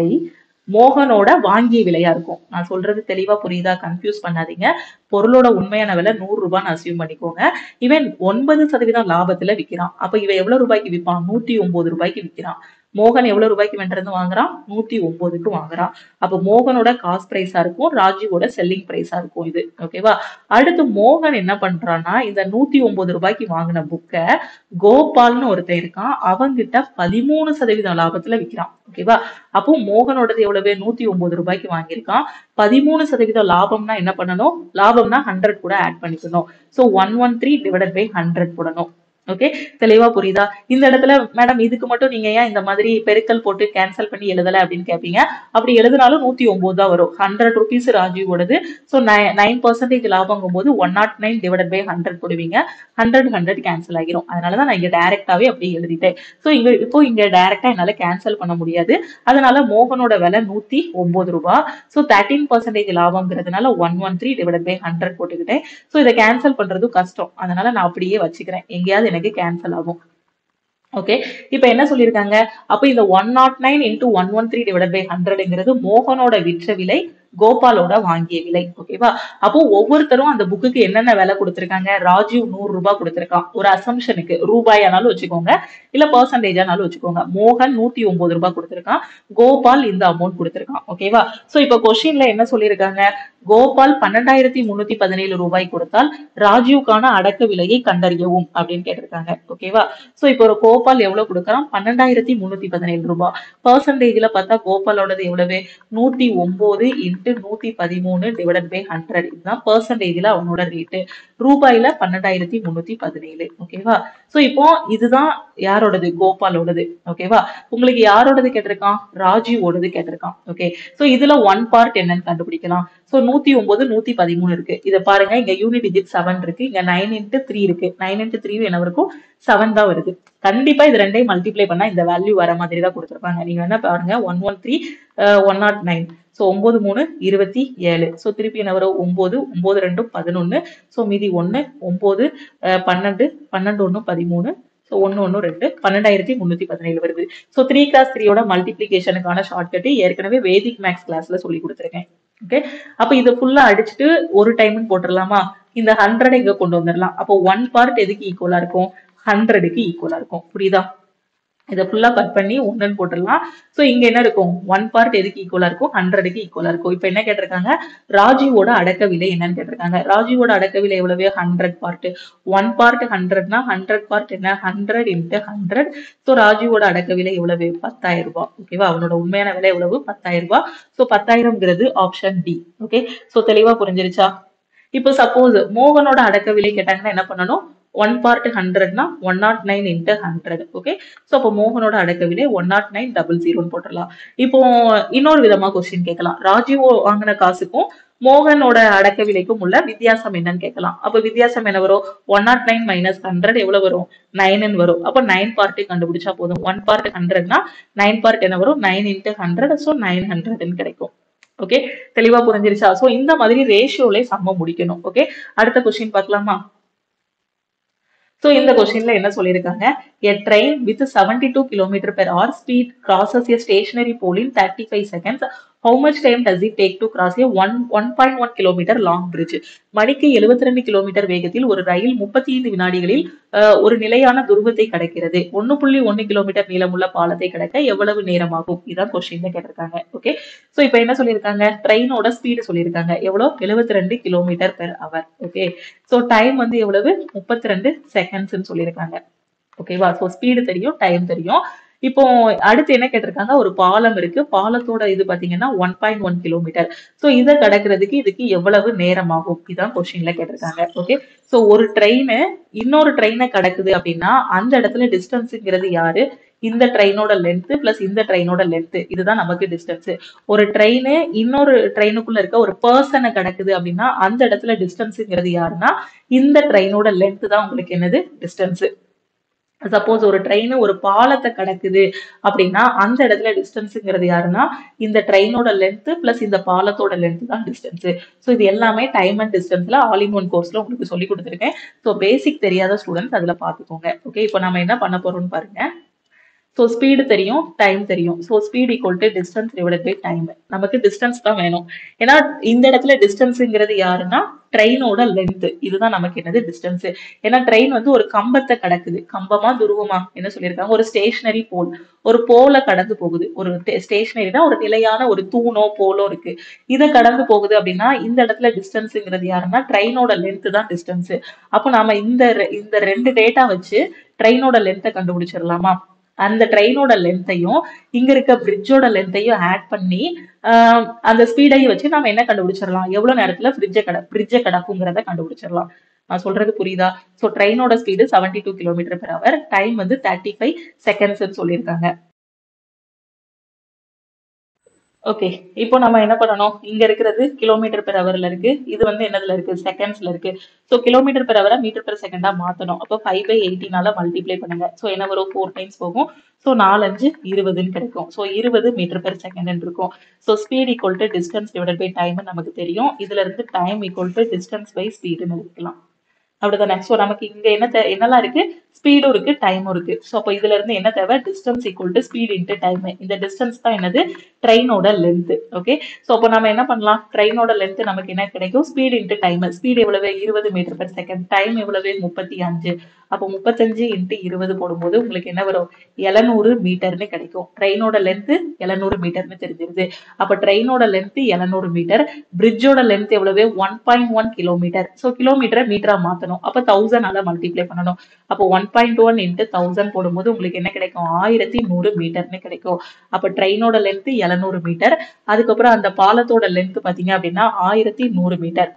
மோகனோட வாங்கிய விலையா இருக்கும் நான் சொல்றது தெளிவா புரியுதா கன்ஃபியூஸ் பண்ணாதீங்க பொருளோட உண்மையான விலை நூறு ரூபான்னு அசியூம் பண்ணிக்கோங்க இவன் ஒன்பது சதவீதம் லாபத்துல விக்கிறான் அப்ப இவன் எவ்வளவு ரூபாய்க்கு விற்பான் நூத்தி ஒன்பது ரூபாய்க்கு விக்கிறான் மோகன் எவ்வளவு ரூபாய்க்கு வென்றது வாங்குறான் நூத்தி ஒன்பதுக்கு வாங்குறான் அப்ப மோகனோட காஸ்ட் பிரைஸா இருக்கும் ராஜுவோட செல்லிங் பிரைஸா இருக்கும் இது ஓகேவா அடுத்து மோகன் என்ன பண்றான்னா இந்த நூத்தி ஒன்பது ரூபாய்க்கு வாங்கின புக்கை கோபால்னு ஒருத்தன் இருக்கான் அவங்கிட்ட பதிமூணு சதவீதம் லாபத்துல விக்கிறான் ஓகேவா அப்போ மோகனோடது எவ்வளவு நூத்தி ஒன்பது ரூபாய்க்கு வாங்கியிருக்கான் பதிமூணு சதவீதம் லாபம்னா என்ன பண்ணணும் லாபம்னா ஹண்ட்ரட் கூட ஆட் பண்ணிக்கணும் so one one three divided by hundred போடணும் ஓகே தெளிவா புரியுதா இந்த இடத்துல மேடம் இதுக்கு மட்டும் நீங்க ஏன் இந்த மாதிரி பெருக்கல் போட்டு கேன்சல் பண்ணி எழுதல அப்படின்னு கேட்பீங்க அப்படி எழுதினாலும் நூத்தி ஒன்பது தான் வரும் ஹண்ட்ரட் ருபீஸ் ராஜீவோடது ஸோ நைன் பர்சன்டேஜ் லாபங்கும் போது one not nine divide by hundred போடுவீங்க ஹண்ட்ரட் ஹண்ட்ரட் கேன்சல் ஆகிரும் அதனாலதான் நான் இங்க டைரக்டாவே அப்படியே எழுதிட்டேன் ஸோ இங்க இப்போ இங்க டைரக்டா என்னால கேன்சல் பண்ண முடியாது அதனால மோகனோட விலை நூத்தி ஒன்பது ரூபாய் ஸோ தேர்ட்டீன் பர்சன்டேஜ் லாபம்ங்கிறதுனால one one three divide by hundred போட்டுக்கிட்டேன் ஸோ இதை கேன்சல் பண்றது கஷ்டம் அதனால நான் அப்படியே வச்சுக்கிறேன் எங்கேயாவது எனக்கு கேன்சல் ஆகும் ஓகே இப்போ என்ன சொல்லியிருக்காங்க அப்போ இந்த one not nine into one one three divide by ஹண்ட்ரட்ங்கிறது மோகனோட விற்ற விலை கோபாலோட வாங்கிய விலை ஓகேவா அப்போ ஒவ்வொருத்தரும் அந்த புக்குக்கு என்னென்ன விலை கொடுத்திருக்காங்க ராஜீவ் நூறு ரூபாய் கொடுத்திருக்கான் ஒரு அசம்ஷனுக்கு ரூபாய் ஆனாலும் வச்சுக்கோங்க இல்ல பர்சன்டேஜ் ஆனாலும் வச்சுக்கோங்க மோகன் நூத்தி ஒன்பது ரூபாய் கொடுத்திருக்கான் கோபால் இந்த அமௌண்ட் கொடுத்திருக்கான் ஓகேவா சோ இப்போ கொஸ்டின்ல என்ன சொல்லியிருக்காங்க கோபால் பன்னெண்டாயிரத்தி முன்னூத்தி பதினேழு ரூபாய் கொடுத்தால் ராஜீவ்கான அடக்க விலையை கண்டறியவும் அப்படின்னு கேட்டிருக்காங்க ஓகேவா சோ இப்போ ஒரு கோபால் எவ்வளவு கொடுக்கறான் பன்னெண்டாயிரத்தி முன்னூத்தி பதினேழு ரூபாய் பர்சன்டேஜ்ல பார்த்தா கோபாலோடது எவ்வளவு நூத்தி ஒன்பது இன்ட்டு நூத்தி பதிமூணு டிவைடட் பை ஹண்ட்ரட் இதுதான் பர்சன்டேஜ்ல அவனோட ரேட்டு ரூபாயில பன்னெண்டாயிரத்தி முன்னூத்தி பதினேழு ஓகேவா சோ இப்போ இதுதான் யாரோடது கோபாலோடது ஓகேவா உங்களுக்கு யாரோடது கேட்டிருக்கான் ராஜீவோடது கேட்டிருக்கான் ஓகே சோ இதுல ஒன் பார்ட் என்னன்னு கண்டுபிடிக்கலாம் சோ நூத்தி ஒன்பது நூத்தி பதிமூணு இருக்கு இதை பாருங்க இங்க யூனிட் டிஜிட் செவன் இருக்கு இங்க நைன் இன்ட்டு த்ரீ இருக்கு நைன் இன்ட்டு த்ரீ என்ன இருக்கும் செவன் தான் வருது கண்டிப்பா இது ரெண்டையும் மல்டிப்ளை பண்ணா இந்த வேல்யூ வர மாதிரி தான் கொடுத்துருப்பாங்க நீங்க என்ன பாருங்க one one three one not nine so ஒன்பது மூணு இருபத்தி ஏழு ஸோ திருப்பி என்ன வரும் ஒன்பது ஒன்பது ரெண்டும் பதினொன்று ஸோ மீதி ஒன்று ஒன்பது அஹ், பன்னெண்டு பன்னெண்டு ஒன்று பதிமூணு ஸோ ஒன்று ஒன்று ரெண்டு பன்னெண்டாயிரத்தி முந்நூற்றி பதினேழு வருது ஸோ த்ரீ கிளாஸ் த்ரீயோட மல்டிப்ளிகேஷனுக்கான ஷார்ட்கட்டு ஏற்கனவே வேதிக் மேக்ஸ் கிளாஸ்ல சொல்லி கொடுத்துருக்கேன் ஓகே அப்போ இதை ஃபுல்லா அடிச்சுட்டு ஒரு டைம்னு போட்டுடலாமா இந்த ஹண்ட்ரட் இங்க கொண்டு வந்துடலாம் அப்போ ஒன் பார்ட் எதுக்கு ஈக்குவலா இருக்கும் ஹண்ட்ரடுக்கு ஈக்குவலா இருக்கும் புரியுதா இதை ஃபுல்லா கட் பண்ணி ஒன்றுன்னு போட்டுடலாம் ஸோ இங்க என்ன இருக்கும் ஒன் பார்ட் எதுக்கு ஈக்குவலா இருக்கும் ஹண்ட்ரடுக்கு ஈக்குவலா இருக்கும் இப்போ என்ன கேட்டிருக்காங்க ராஜுவோட அடக்க விலை என்னன்னு கேட்டிருக்காங்க ராஜுவோட அடக்க விலை எவ்வளவு ஹண்ட்ரட் பார்ட் ஒன் பார்ட் ஹண்ட்ரட்னா ஹண்ட்ரட் பார்ட் என்ன ஹண்ட்ரட் இன்ட்டு ஹண்ட்ரட் ஸோ ராஜுவோட அடக்க விலை எவ்வளவு பத்தாயிரம் ரூபாய் ஓகேவா அவனோட உண்மையான விலை எவ்வளவு பத்தாயிரம் ரூபாய் ஸோ பத்தாயிரம்ங்கிறது ஆப்ஷன் டி ஓகே ஸோ தெளிவா புரிஞ்சிருச்சா இப்போ சப்போஸ் மோகனோட அடக்க விலை கேட்டாங்கன்னா என்ன பண்ணணும் ஒன் பார்ட் ஹண்ட்ரட்னா one not nine into hundred okay so அப்போ மோகனோட அடக்க விலை ஒன் நாட் நைன் டபுள் ஜீரோன்னு போட்டுடலாம் இப்போ இன்னொரு விதமா கொஸ்டின் கேட்கலாம் ராஜீவ் வாங்கின காசுக்கும் மோகனோட அடக்க விலைக்கும் உள்ள வித்தியாசம் என்னன்னு கேட்கலாம் அப்போ வித்தியாசம் என்ன வரும் one not nine minus hundred எவ்வளவு வரும் நைன் வரும் அப்போ நைன் பார்ட்டு கண்டுபிடிச்சா போதும் ஒன் பார்ட் ஹண்ட்ரட்னா நைன் பார்ட் என்ன வரும் nine into hundred so nine ஹண்ட்ரட்னு கிடைக்கும் ஓகே தெளிவா புரிஞ்சிருச்சா சோ இந்த மாதிரி ரேஷியோல சம்ம முடிக்கணும் ஓகே அடுத்த கொஸ்டின் பார்க்கலாமா சோ இந்த கொஸ்டின்ல என்ன சொல்லியிருக்காங்க a train with 72 km per hour speed crosses a stationary pole in 35 seconds how much time does it take to cross a one one point one kilometre long bridge மணிக்கு எழுபத்தி ரெண்டு கிலோமீட்டர் வேகத்தில் ஒரு ரயில் முப்பத்தி ஐந்து வினாடிகளில் அஹ், ஒரு நிலையான துருவத்தை கடக்கிறது ஒன்னு புள்ளி ஒன்னு கிலோமீட்டர் நீளமுள்ள பாலத்தை கடக்க எவ்வளவு நேரமாகும் இதான் கொஸ்டின்ல கேட்டிருக்காங்க ஓகே சோ இப்போ என்ன சொல்லியிருக்காங்க ட்ரெயினோட ஸ்பீடு சொல்லியிருக்காங்க எவ்வளவு எழுபத்தி ரெண்டு kilometre per hour okay so time வந்து எவ்வளவு முப்பத்தி ரெண்டு செகண்ட்ஸ்ன்னு சொல்லியிருக்காங்க ஓகேவா சோ ஸ்பீடு தெரியும் டைம் தெரியும் இப்போ அடுத்து என்ன கேட்டிருக்காங்க ஒரு பாலம் இருக்கு பாலத்தோட இது பாத்தீங்கன்னா one point one kilometre so இதை கடக்கிறதுக்கு இதுக்கு எவ்வளவு நேரம் ஆகும் இதான் கொஸ்டின்ல கேட்டிருக்காங்க ஓகே சோ ஒரு ட்ரெயின் இன்னொரு ட்ரெயினை கடக்குது அப்படின்னா அந்த இடத்துல டிஸ்டன்ஸுங்கிறது யாரு இந்த ட்ரெயினோட லென்த் பிளஸ் இந்த ட்ரெயினோட லென்த் இதுதான் நமக்கு டிஸ்டன்ஸ் ஒரு ட்ரெயின் இன்னொரு ட்ரெயினுக்குள்ள இருக்க ஒரு பர்சனை கடக்குது அப்படின்னா அந்த இடத்துல டிஸ்டன்ஸுங்கிறது யாருன்னா இந்த ட்ரெயினோட லென்த் தான் உங்களுக்கு என்னது டிஸ்டன்ஸ் சப்போஸ் ஒரு ட்ரெயின் ஒரு பாலத்தை கடக்குது அப்படின்னா அந்த இடத்துல டிஸ்டன்ஸுங்கிறது யாருன்னா இந்த ட்ரெயினோட லென்த் பிளஸ் இந்த பாலத்தோட லென்த் தான் டிஸ்டன்ஸ் ஸோ இது எல்லாமே டைம் அண்ட் டிஸ்டன்ஸ்ல ஆல் இன் ஒன் கோர்ஸ்ல உங்களுக்கு சொல்லி கொடுத்துருக்கேன் ஸோ பேசிக் தெரியாத ஸ்டூடெண்ட்ஸ் அதுல பாத்துக்கோங்க ஓகே இப்போ நம்ம என்ன பண்ண போறோம்னு பாருங்க ஸோ ஸ்பீடு தெரியும் டைம் தெரியும் so speed equal to distance divided by time நமக்கு டிஸ்டன்ஸ் தான் வேணும் ஏன்னா இந்த இடத்துல டிஸ்டன்ஸுங்கிறது யாருன்னா ட்ரெயினோட லென்த் இதுதான் நமக்கு என்னது டிஸ்டன்ஸ் ஏன்னா ட்ரெயின் வந்து ஒரு கம்பத்தை கடக்குது கம்பமா துருவமா என்ன சொல்லியிருக்காங்க ஒரு ஸ்டேஷனரி போல் ஒரு போல கடந்து போகுது ஒரு ஸ்டேஷனரினா ஒரு நிலையான ஒரு தூணோ போலோ இருக்கு இதை கடந்து போகுது அப்படின்னா இந்த இடத்துல டிஸ்டன்ஸுங்கிறது யாருன்னா ட்ரெயினோட லென்த் தான் டிஸ்டன்ஸ் அப்போ நாம இந்த ரெ- இந்த ரெண்டு டேட்டா வச்சு ட்ரெயினோட லென்த்தை கண்டுபிடிச்சிடலாமா அந்த ட்ரெயினோட லென்த்தையும் இங்க இருக்க பிரிட்ஜோட லென்த்தையும் ஆட் பண்ணி ஆஹ் அந்த ஸ்பீடையும் வச்சு நாம என்ன கண்டுபிடிச்சிடலாம் எவ்வளவு நேரத்துல ஃப்ரிட்ஜை கட ஃப்ரிட்ஜை கடக்குங்கிறத கண்டுபிடிச்சிடலாம் நான் சொல்றது புரியுதா ஸோ ட்ரெயினோட speed seventy two kilometre per hour time வந்து தேர்ட்டி ஃபைவ் செகண்ட்ஸ் சொல்லியிருக்காங்க ஓகே இப்போ நம்ம என்ன பண்ணணும் இங்க இருக்கிறது கிலோமீட்டர் பெர் ஹவர்ல இருக்கு இது வந்து என்னதுல இருக்கு செகண்ட்ஸ்ல இருக்கு ஸோ கிலோமீட்டர் பெர் ஹவரை மீட்டர் பெர் செகண்டா மாத்தணும் அப்போ ஃபைவ் பை எயிட்டினால மல்டிப்ளை பண்ணுங்க ஸோ என்ன வரும் ஃபோர் டைம்ஸ் போகும் ஸோ நாலஞ்சு இருபதுன்னு கிடைக்கும் ஸோ இருபது மீட்டர் பெர் செகண்ட் இருக்கும் so speed equal to distance divided by time நமக்கு தெரியும் இதுல இருந்து time equal to distance by ஸ்பீடுன்னு இருக்கலாம் அப்படிதானே ஸோ நமக்கு இங்க என்ன தே- என்னெல்லாம் இருக்கு ஸ்பீடும் இருக்கு டைமும் இருக்கு ஸோ அப்போ இதுல இருந்து என்ன தேவை distance equal to speed into time இந்த டிஸ்டன்ஸ் தான் என்னது ட்ரெயினோட லென்த் ஓகே ஸோ அப்போ நம்ம என்ன பண்ணலாம் ட்ரெயினோட லென்த் நமக்கு என்ன கிடைக்கும் ஸ்பீட் இன்ட்டு டைம் ஸ்பீட் எவ்வளவு இருபது மீட்டர் பெர் செகண்ட் டைம் எவ்வளவு முப்பத்தி அஞ்சு அப்போ முப்பத்தஞ்சு இன்ட்டு இருபது போடும்போது உங்களுக்கு என்ன வரும் எழுநூறு மீட்டர்னு கிடைக்கும் ட்ரெயினோட லென்த் எழுநூறு மீட்டர்னு தெரிஞ்சிருது அப்போ ட்ரெயினோட லென்த் எழுநூறு மீட்டர் பிரிட்ஜோட லென்த் எவ்வளவு one point one kilometre so கிலோமீட்டரை மீட்டரா மாத்தணும் அப்போ தௌசண்டால மல்டிப்ளை பண்ணணும் அப்போ one point one into thousand போடும்போது உங்களுக்கு என்ன கிடைக்கும் ஆயிரத்தி நூறு மீட்டர்னு கிடைக்கும் அப்போ ட்ரெயினோட லென்த் எழுநூறு மீட்டர் அதுக்கப்புறம் அந்த பாலத்தோட லென்த் பாத்தீங்க அப்படின்னா ஆயிரத்தி நூறு மீட்டர்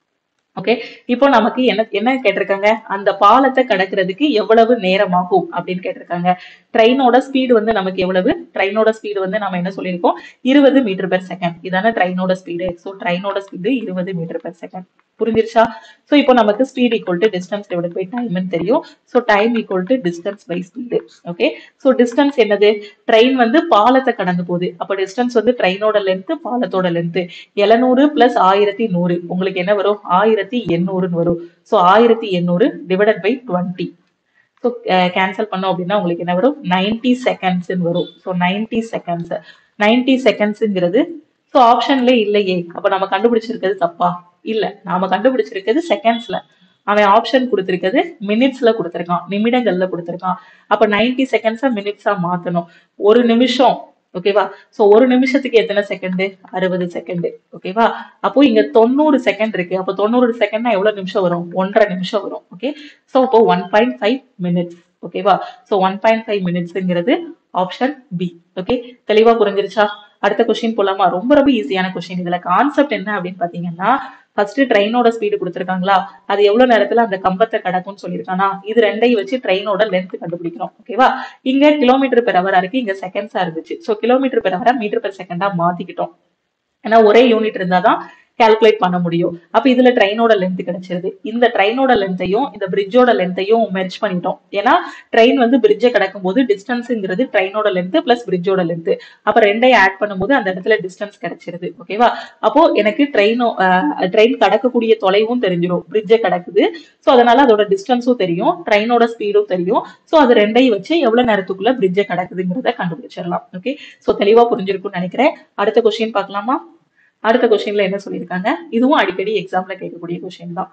ஓகே இப்போ நமக்கு என்ன என்ன கேட்டிருக்காங்க அந்த பாலத்தை கடக்கிறதுக்கு எவ்வளவு நேரம் ஆகும் அப்படின்னு கேட்டிருக்காங்க ட்ரெயினோட ஸ்பீடு வந்து நமக்கு எவ்வளவு ட்ரெயினோட ஸ்பீடு வந்து நம்ம என்ன சொல்லியிருக்கோம் இருபது மீட்டர் பெர் செகண்ட் இதான ட்ரெயினோட ஸ்பீடு ஸோ ட்ரெயினோட ஸ்பீடு இருபது மீட்டர் பெர் செகண்ட் புரிஞ்சிருச்சா ஸோ இப்போ நமக்கு speed equal to distance divide by டைம்னு தெரியும் so time equal to distance by speed okay so distance என்னது ட்ரெயின் வந்து பாலத்தை கடந்து போகுது அப்போ டிஸ்டன்ஸ் வந்து ட்ரெயினோட லென்த் பாலத்தோட லென்த் எழுநூறு பிளஸ் ஆயிரத்தி நூறு உங்களுக்கு என்ன வரும் ஆயிரத்தி எண்ணூறுன்னு வரும் ஸோ ஆயிரத்தி எண்ணூறு divided by twenty so cancel பண்ணோம் அப்படின்னா உங்களுக்கு என்ன வரும் நைன்டி செகண்ட்ஸ்ன்னு வரும் ஸோ நைன்டி செகண்ட்ஸ் நைன்டி செகண்ட்ஸுங்கிறது ஸோ ஆப்ஷன்ல இல்லையே அப்போ நம்ம கண்டுபிடிச்சிருக்கிறது தப்பா இல்ல நாம கண்டுபிடிச்சிருக்கிறது செகண்ட்ஸ்ல அவன் ஆப்ஷன் கொடுத்திருக்கிறது மினிட்ஸ்ல கொடுத்திருக்கான் நிமிடங்கள்ல கொடுத்திருக்கான் அப்ப நைன்டி செகண்ட்ஸா மினிட்ஸா மாத்தணும் ஒரு நிமிஷம் ஓகேவா சோ ஒரு நிமிஷத்துக்கு எத்தனை செகண்ட் அறுபது செகண்ட் ஓகேவா அப்போ இங்க தொண்ணூறு செகண்ட் இருக்கு அப்போ தொண்ணூறு செகண்ட்னா எவ்வளவு நிமிஷம் வரும் ஒன்றரை நிமிஷம் வரும் ஓகே சோ அப்போ ஒன் பாயிண்ட் ஃபைவ் மினிட்ஸ் ஓகேவா சோ ஒன் பாயிண்ட் ஃபைவ் மினிட்ஸ்ங்கிறது ஆப்ஷன் பி ஓகே தெளிவா புரிஞ்சிருச்சா அடுத்த கொஸ்டின் போலாமா ரொம்ப ரொம்ப ஈஸியான கொஸ்டின் இதுல கான்செப்ட் என்ன அப்படின்னு பாத்தீங்கன்னா ஃபர்ஸ்ட் ட்ரெயினோட ஸ்பீடு கொடுத்துருக்காங்களா அது எவ்வளவு நேரத்துல அந்த கம்பத்தை கடக்கும்னு சொல்லியிருக்கானா இது ரெண்டையும் வச்சு ட்ரெயினோட லென்த் கண்டுபிடிக்கிறோம் ஓகேவா இங்க கிலோமீட்டர் பெர் ஹவரா இருக்கு இங்க செகண்ட்ஸா இருந்துச்சு சோ கிலோமீட்டர் பெர் ஹவரா மீட்டர் பெர் செகண்டா மாத்திக்கிட்டோம் ஏன்னா ஒரே யூனிட் இருந்தாதான் கால்குலேட் பண்ண முடியும் அப்ப இதுல ட்ரெயினோட லென்த் கிடைச்சிருது இந்த ட்ரெயினோட லென்த்தையும் இந்த பிரிட்ஜோட லென்த்தையும் மெர்ஜ் பண்ணிட்டோம் ஏன்னா ட்ரெயின் வந்து பிரிட்ஜை கடக்கும் போது டிஸ்டன்ஸ்ங்கிறது ட்ரெயினோட லென்த் பிளஸ் பிரிட்ஜோட லென்த் அப்ப ரெண்டையும் ஆட் பண்ணும்போது அந்த இடத்துல டிஸ்டன்ஸ் கிடைச்சிருது ஓகேவா அப்போ எனக்கு ட்ரெயினோ ட்ரெயின் கடக்கக்கூடிய தொலைவும் தெரிஞ்சிடும் பிரிட்ஜை கடக்குது ஸோ அதனால அதோட டிஸ்டன்ஸும் தெரியும் ட்ரெயினோட ஸ்பீடும் தெரியும் ஸோ அது ரெண்டையும் வச்சு எவ்வளவு நேரத்துக்குள்ள பிரிட்ஜை கடக்குதுங்கிறத கண்டுபிடிச்சிடலாம் ஓகே ஸோ தெளிவா புரிஞ்சிருக்கும்னு நினைக்கிறேன் அடுத்த கொஸ்டின் பார்க்கலாமா அடுத்த கொஸ்டின்ல என்ன சொல்லியிருக்காங்க இதுவும் அடிக்கடி எக்ஸாம்ல கேட்கக்கூடிய கொஸ்டின் தான்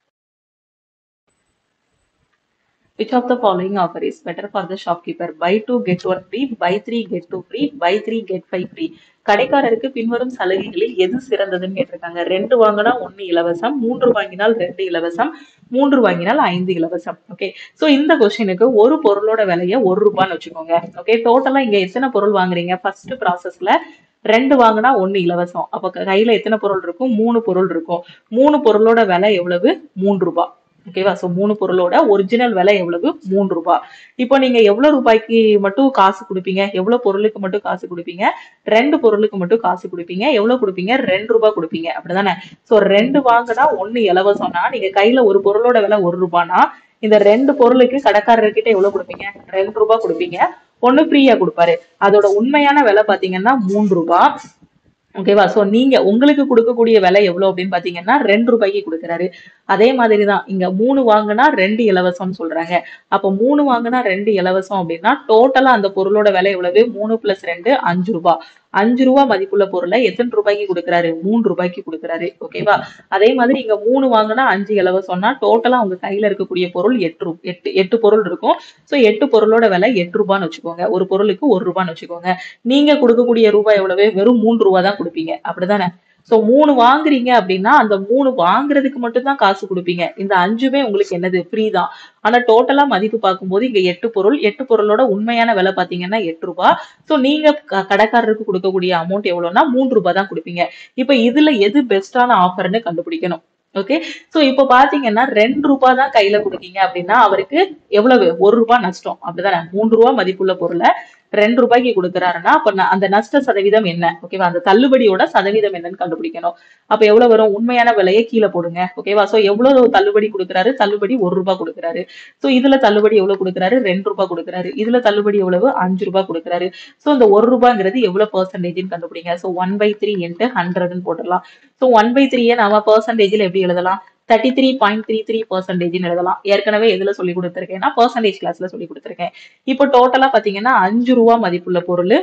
Which of the following offer is better for the shopkeeper? Buy two get one free, buy three get two free, buy three get five free. கடைக்காரருக்கு பின்வரும் சலுகைகளில் எது சிறந்ததுன்னு கேட்டிருக்காங்க ரெண்டு வாங்கினா ஒன்னு இலவசம் மூன்று வாங்கினால் ரெண்டு இலவசம் மூன்று வாங்கினால் ஐந்து இலவசம் ஓகே சோ இந்த கொஸ்டினுக்கு ஒரு பொருளோட விலைய ஒரு ரூபான்னு வச்சுக்கோங்க ஓகே டோட்டலா இங்க எத்தனை பொருள் வாங்குறீங்க ஃபர்ஸ்ட் ப்ராசஸ்ல ரெண்டு வாங்கினா ஒன்னு இலவசம் அப்ப கையில எத்தனை பொருள் இருக்கும் மூணு பொருள் இருக்கும் மூணு பொருளோட விலை எவ்வளவு மூன்று ரூபாய் ஓகேவா சோ மூணு பொருளோட ஒரிஜினல் விலை எவ்வளவு மூன்று ரூபாய் இப்போ நீங்க எவ்வளவு ரூபாய்க்கு மட்டும் காசு கொடுப்பீங்க எவ்வளவு பொருளுக்கு மட்டும் காசு கொடுப்பீங்க ரெண்டு பொருளுக்கு மட்டும் காசு கொடுப்பீங்க எவ்வளவு கொடுப்பீங்க ரெண்டு ரூபாய் கொடுப்பீங்க அப்படிதானே சோ ரெண்டு வாங்கினா ஒண்ணு இலவசம்னா நீங்க கையில ஒரு பொருளோட விலை ஒரு ரூபானா இந்த ரெண்டு பொருளுக்கு கடைக்காரர்கிட்ட எவ்வளவு கொடுப்பீங்க ரெண்டு ரூபாய் கொடுப்பீங்க ஒண்ணு ஃப்ரீயா கொடுப்பாரு அதோட உண்மையான விலை பாத்தீங்கன்னா மூன்று ரூபாய் ஓகேவா சோ நீங்க உங்களுக்கு கொடுக்கக்கூடிய விலை எவ்வளவு அப்படின்னு பாத்தீங்கன்னா ரெண்டு ரூபாய்க்கு கொடுக்குறாரு அதே மாதிரிதான் இங்க மூணு வாங்கினா ரெண்டு இலவசம்னு சொல்றாங்க அப்ப மூணு வாங்கினா ரெண்டு இலவசம் அப்படின்னா டோட்டலா அந்த பொருளோட விலை எவ்வளவு மூணு பிளஸ் ரெண்டு அஞ்சு ரூபாய் அஞ்சு ரூபாய் மதிப்புள்ள பொருளை எத்தனை ரூபாய்க்கு கொடுக்குறாரு மூணு ரூபாய்க்கு கொடுக்குறாரு ஓகேவா அதே மாதிரி இங்க மூணு வாங்கினா அஞ்சு இலவசம்னா டோட்டலா உங்க கையில இருக்கக்கூடிய பொருள் எட்டு ரூ எட்டு எட்டு பொருள் இருக்கும் சோ எட்டு பொருளோட விலை எட்டு ரூபான்னு வச்சுக்கோங்க ஒரு பொருளுக்கு ஒரு ரூபான்னு வச்சுக்கோங்க நீங்க கொடுக்கக்கூடிய ரூபாய் எவ்வளவு வெறும் மூன்று ரூபாய் தான் கொடுப்பீங்க அப்படிதானே சோ மூணு வாங்குறீங்க அப்படின்னா அந்த மூணு வாங்குறதுக்கு மட்டும் தான் காசு கொடுப்பீங்க இந்த அஞ்சுமே உங்களுக்கு என்னது ஃப்ரீ தான் ஆனா டோட்டலா மதிப்பு பார்க்கும்போது இங்க எட்டு பொருள் எட்டு பொருளோட உண்மையான விலை பாத்தீங்கன்னா எட்டு ரூபாய் சோ நீங்க க- கடைக்காரருக்கு கொடுக்கக்கூடிய அமௌண்ட் எவ்வளவுன்னா மூன்று ரூபாய் தான் கொடுப்பீங்க இப்ப இதுல எது பெஸ்டான ஆஃபர்னு கண்டுபிடிக்கணும் ஓகே சோ இப்போ பாத்தீங்கன்னா ரெண்டு ரூபாய் தான் கையில கொடுக்கீங்க அப்படின்னா அவருக்கு எவ்வளவு ஒரு ரூபாய் நஷ்டம் அப்படிதானே மூன்று ரூபாய் மதிப்புள்ள பொருளை ரெண்டு ரூபாய்க்கு கொடுக்குறாருன்னா அப்ப ந- அந்த நஷ்ட சதவீதம் என்ன ஓகேவா அந்த தள்ளுபடியோட சதவீதம் என்னன்னு கண்டுபிடிக்கணும் அப்ப எவ்வளவு வரும் உண்மையான விலையை கீழே போடுங்க ஓகேவா சோ எவ்வளவு தள்ளுபடி கொடுக்குறாரு தள்ளுபடி ஒரு ரூபாய் கொடுக்குறாரு சோ இதுல தள்ளுபடி எவ்வளவு கொடுக்குறாரு ரெண்டு ரூபாய் கொடுக்குறாரு இதுல தள்ளுபடி எவ்வளவு அஞ்சு ரூபாய் கொடுக்குறாரு சோ இந்த ஒரு ரூபாய்ங்கிறது எவ்வளவு பெர்சன்டேஜ்னு கண்டுபிடிங்க so one by three into ஹண்ட்ரட்னு போட்டுடலாம் சோ ஒன் பை த்ரீயை நாம பெர்சன்டேஜ்ல எப்படி எழுதலாம் thirty three point three three பர்சன்டேஜ்னு எழுதலாம் ஏற்கனவே எதுல சொல்லி கொடுத்துருக்கேன்னா பர்சன்டேஜ் கிளாஸ்ல சொல்லி கொடுத்துருக்கேன் இப்போ டோட்டலா பாத்தீங்கன்னா அஞ்சு ரூபா மதிப்புள்ள பொருள்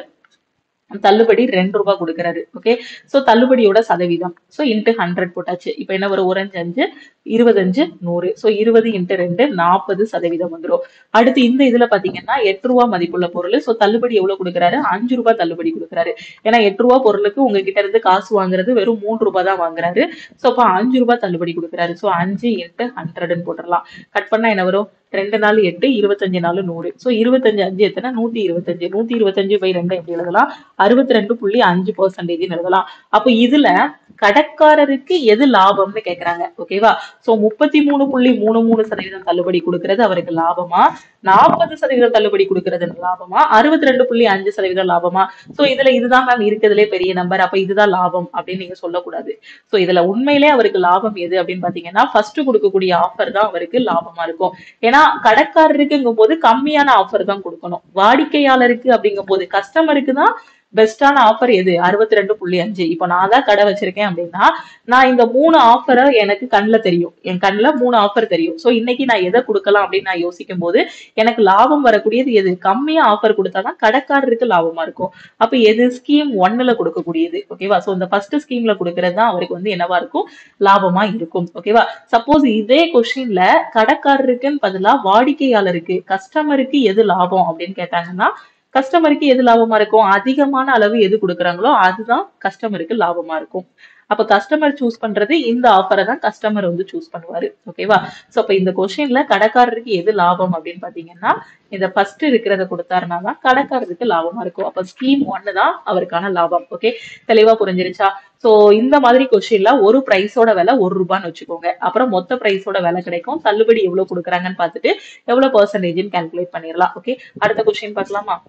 தள்ளுபடி ரெண்டு ரூபாய் கொடுக்குறாரு ஓகே சோ தள்ளுபடியோட சதவீதம் சோ இன்ட்டு ஹண்ட்ரட் போட்டாச்சு இப்போ என்ன வரும் ஒரு அஞ்சு அஞ்சு இருபத்தஞ்சு நூறு சோ இருபது இன்ட்டு ரெண்டு நாற்பது சதவீதம் வந்துரும் அடுத்து இந்த இதுல பாத்தீங்கன்னா எட்டு ரூபா மதிப்புள்ள பொருள் சோ தள்ளுபடி எவ்வளவு கொடுக்குறாரு அஞ்சு ரூபாய் தள்ளுபடி கொடுக்குறாரு ஏன்னா எட்டு ரூபா பொருளுக்கு உங்ககிட்ட இருந்து காசு வாங்குறது வெறும் மூன்று ரூபாய் தான் வாங்குறாரு சோ அப்ப அஞ்சு ரூபாய் தள்ளுபடி கொடுக்குறாரு சோ அஞ்சு இன்ட்டு ஹண்ட்ரட்னு போட்டுடலாம் கட் பண்ணா என்ன வரும் ரெண்டு நாள் எட்டு இருபத்தஞ்சு நாள் நூறு சோ இருபத்தஞ்சு அஞ்சு எத்தனை நூத்தி இருபத்தஞ்சு நூத்தி இருபத்தஞ்சு பை ரெண்டு எப்படி எழுதலாம் அறுபத்தி ரெண்டு புள்ளி அஞ்சு பர்சன்டேஜ்னு எழுதலாம் அப்ப இதுல கடைக்காரருக்கு எது லாபம்னு கேக்குறாங்க ஓகேவா சோ முப்பத்தி மூணு புள்ளி மூணு மூணு சதவீதம் தள்ளுபடி கொடுக்கறது அவருக்கு லாபமா நாற்பது சதவீதம் தள்ளுபடி கொடுக்கறது லாபமா அறுபத்தி ரெண்டு புள்ளி அஞ்சு சதவீதம் லாபமா சோ இதுல இதுதான் மேம் இருக்கிறதுலே பெரிய நம்பர் அப்ப இதுதான் லாபம் அப்படின்னு நீங்க சொல்லக்கூடாது சோ இதுல உண்மையிலே அவருக்கு லாபம் எது அப்படின்னு பாத்தீங்கன்னா ஃபர்ஸ்ட் கொடுக்கக்கூடிய ஆஃபர் தான் அவருக்கு லாபமா இருக்கும் ஏன்னா கடைக்காரருக்குங்கும் போது கம்மியான ஆஃபர் தான் கொடுக்கணும் வாடிக்கையாளருக்கு அப்படிங்கும் போது கஸ்டமருக்கு தான் பெஸ்டான ஆஃபர் எது அறுபத்தி ரெண்டு புள்ளி அஞ்சு இப்போ நான் தான் கடை வச்சிருக்கேன் அப்படின்னா நான் இந்த மூணு ஆஃபரை எனக்கு கண்ணில் தெரியும் என் கண்ணில் மூணு ஆஃபர் தெரியும் ஸோ இன்னைக்கு நான் எதை கொடுக்கலாம் அப்படின்னு நான் யோசிக்கும் போது எனக்கு லாபம் வரக்கூடியது எது கம்மியா ஆஃபர் கொடுத்தாதான் கடைக்காரருக்கு லாபமா இருக்கும் அப்ப எது ஸ்கீம் ஒன்னுல கொடுக்கக்கூடியது ஓகேவா சோ இந்த ஃபர்ஸ்ட் ஸ்கீம்ல கொடுக்கறது தான் அவருக்கு வந்து என்னவா இருக்கும் லாபமா இருக்கும் ஓகேவா சப்போஸ் இதே கொஸ்டின்ல கடைக்காரருக்குன்னு பதிலா வாடிக்கையாளருக்கு கஸ்டமருக்கு எது லாபம் அப்படின்னு கேட்டாங்கன்னா கஸ்டமருக்கு எது லாபமா இருக்கும் அதிகமான அளவு எது கொடுக்குறாங்களோ அதுதான் கஸ்டமருக்கு லாபமா இருக்கும் அப்ப கஸ்டமர் சூஸ் பண்றது இந்த ஆஃபரை தான் கஸ்டமர் வந்து சூஸ் பண்ணுவாரு ஓகேவா சோ அப்ப இந்த கொஸ்டின்ல கடைக்காரருக்கு எது லாபம் அப்படின்னு பாத்தீங்கன்னா இந்த ஃபர்ஸ்ட் இருக்கிறத கொடுத்தாருன்னா தான் கடைக்காரருக்கு லாபமா இருக்கும் அப்ப ஸ்கீம் ஒன்னு தான் அவருக்கான லாபம் ஓகே தெளிவா புரிஞ்சிருச்சா சோ இந்த மாதிரி கொஸ்டின்ல ஒரு பிரைஸோட விலை ஒரு ரூபான்னு வச்சுக்கோங்க அப்புறம் மொத்த பிரைஸோட விலை கிடைக்கும் தள்ளுபடி எவ்வளவு கொடுக்குறாங்கன்னு பார்த்துட்டு எவ்வளவு பர்சன்டேஜ்னு கால்குலேட் பண்ணிடலாம் ஓகே அடுத்த கொஸ்டின் பார்க்கலாமா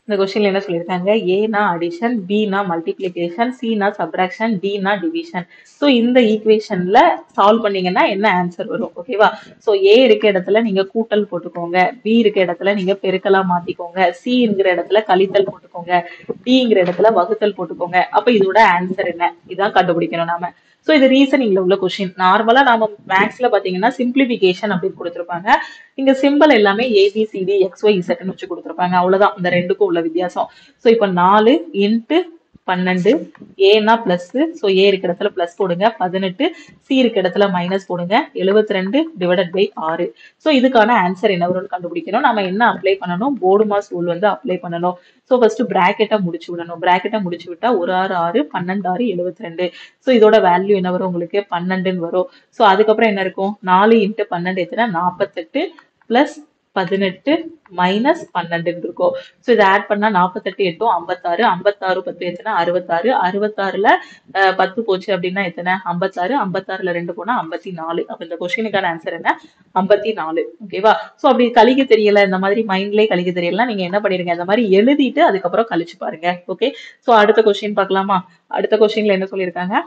இந்த கொஸ்டின்ல என்ன சொல்லியிருக்காங்க ஏனா அடிஷன் பினா மல்டிப்ளிகேஷன் சினா சப்ராக்ஷன் டினா டிவிஷன் ஸோ இந்த ஈக்குவேஷன்ல சால்வ் பண்ணீங்கன்னா என்ன ஆன்சர் வரும் ஓகேவா ஸோ ஏ இருக்க இடத்துல நீங்க கூட்டல் போட்டுக்கோங்க பி இருக்க இடத்துல நீங்க பெருக்கலா மாத்திக்கோங்க சி இருக்கிற இடத்துல கழித்தல் போட்டுக்கோங்க டிங்கிற இடத்துல வகுத்தல் போட்டுக்கோங்க அப்ப இதோட ஆன்சர் என்ன இதான் கண்டுபிடிக்கணும் நாம ஸோ இது ரீசனிங்ல உள்ள கொஸ்டின் நார்மலா நாம மேக்ஸ்ல பாத்தீங்கன்னா சிம்பிளிபிகேஷன் அப்படின்னு கொடுத்துருப்பாங்க இங்க சிம்பிள் எல்லாமே ஏபிசிடி எக்ஸ்ஒய் இசட்னு வச்சு கொடுத்துருப்பாங்க அவ்வளவுதான் இந்த ரெண்டுக்கும் உள்ள வித்தியாசம் ஸோ இப்போ நாலு இன்ட்டு பன்னெண்டு ஏனா பிளஸ் ஸோ ஏ இருக்கிற இடத்துல பிளஸ் போடுங்க பதினெட்டு சி இருக்க இடத்துல மைனஸ் போடுங்க எழுபத்தி ரெண்டு டிவைடட் பை ஆறு ஸோ இதுக்கான ஆன்சர் என்ன வரும்னு கண்டுபிடிக்கணும் நம்ம என்ன அப்ளை பண்ணணும் போர்டு மாஸ் ரூல் வந்து அப்ளை பண்ணணும் ஸோ ஃபர்ஸ்ட் பிராக்கெட்டை முடிச்சு விடணும் பிராக்கெட்டை முடிச்சு விட்டா ஒரு ஆறு ஆறு பன்னெண்டு ஆறு எழுபத்தி ரெண்டு ஸோ இதோட வேல்யூ என்ன வரும் உங்களுக்கு பன்னெண்டுன்னு வரும் ஸோ அதுக்கப்புறம் என்ன இருக்கும் நாலு இன்ட்டு பன்னெண்டு எத்தனை நாற்பத்தெட்டு பிளஸ் பதினெட்டு மைனஸ் பன்னெண்டுன்னு இருக்கும் ஸோ இதை ஆட் பண்ணா நாற்பத்தெட்டு எட்டும் ஐம்பத்தாறு ஐம்பத்தாறு பத்து எத்தனை அறுபத்தாறு அறுபத்தாறுல அஹ், பத்து போச்சு அப்படின்னா எத்தனை ஐம்பத்தாறு ஐம்பத்தாறுல ரெண்டு போனா ஐம்பத்தி நாலு அப்ப இந்த கொஸ்டினுக்கான ஆன்சர் என்ன ஐம்பத்தி நாலு ஓகேவா ஸோ அப்படி கழிக்க தெரியல இந்த மாதிரி மைண்ட்லயே கழிக்க தெரியல நீங்க என்ன பண்ணிருங்க இந்த மாதிரி எழுதிட்டு அதுக்கப்புறம் கழிச்சு பாருங்க ஓகே ஸோ அடுத்த கொஸ்டின் பார்க்கலாமா அடுத்த கொஸ்டின்ல என்ன சொல்லியிருக்காங்க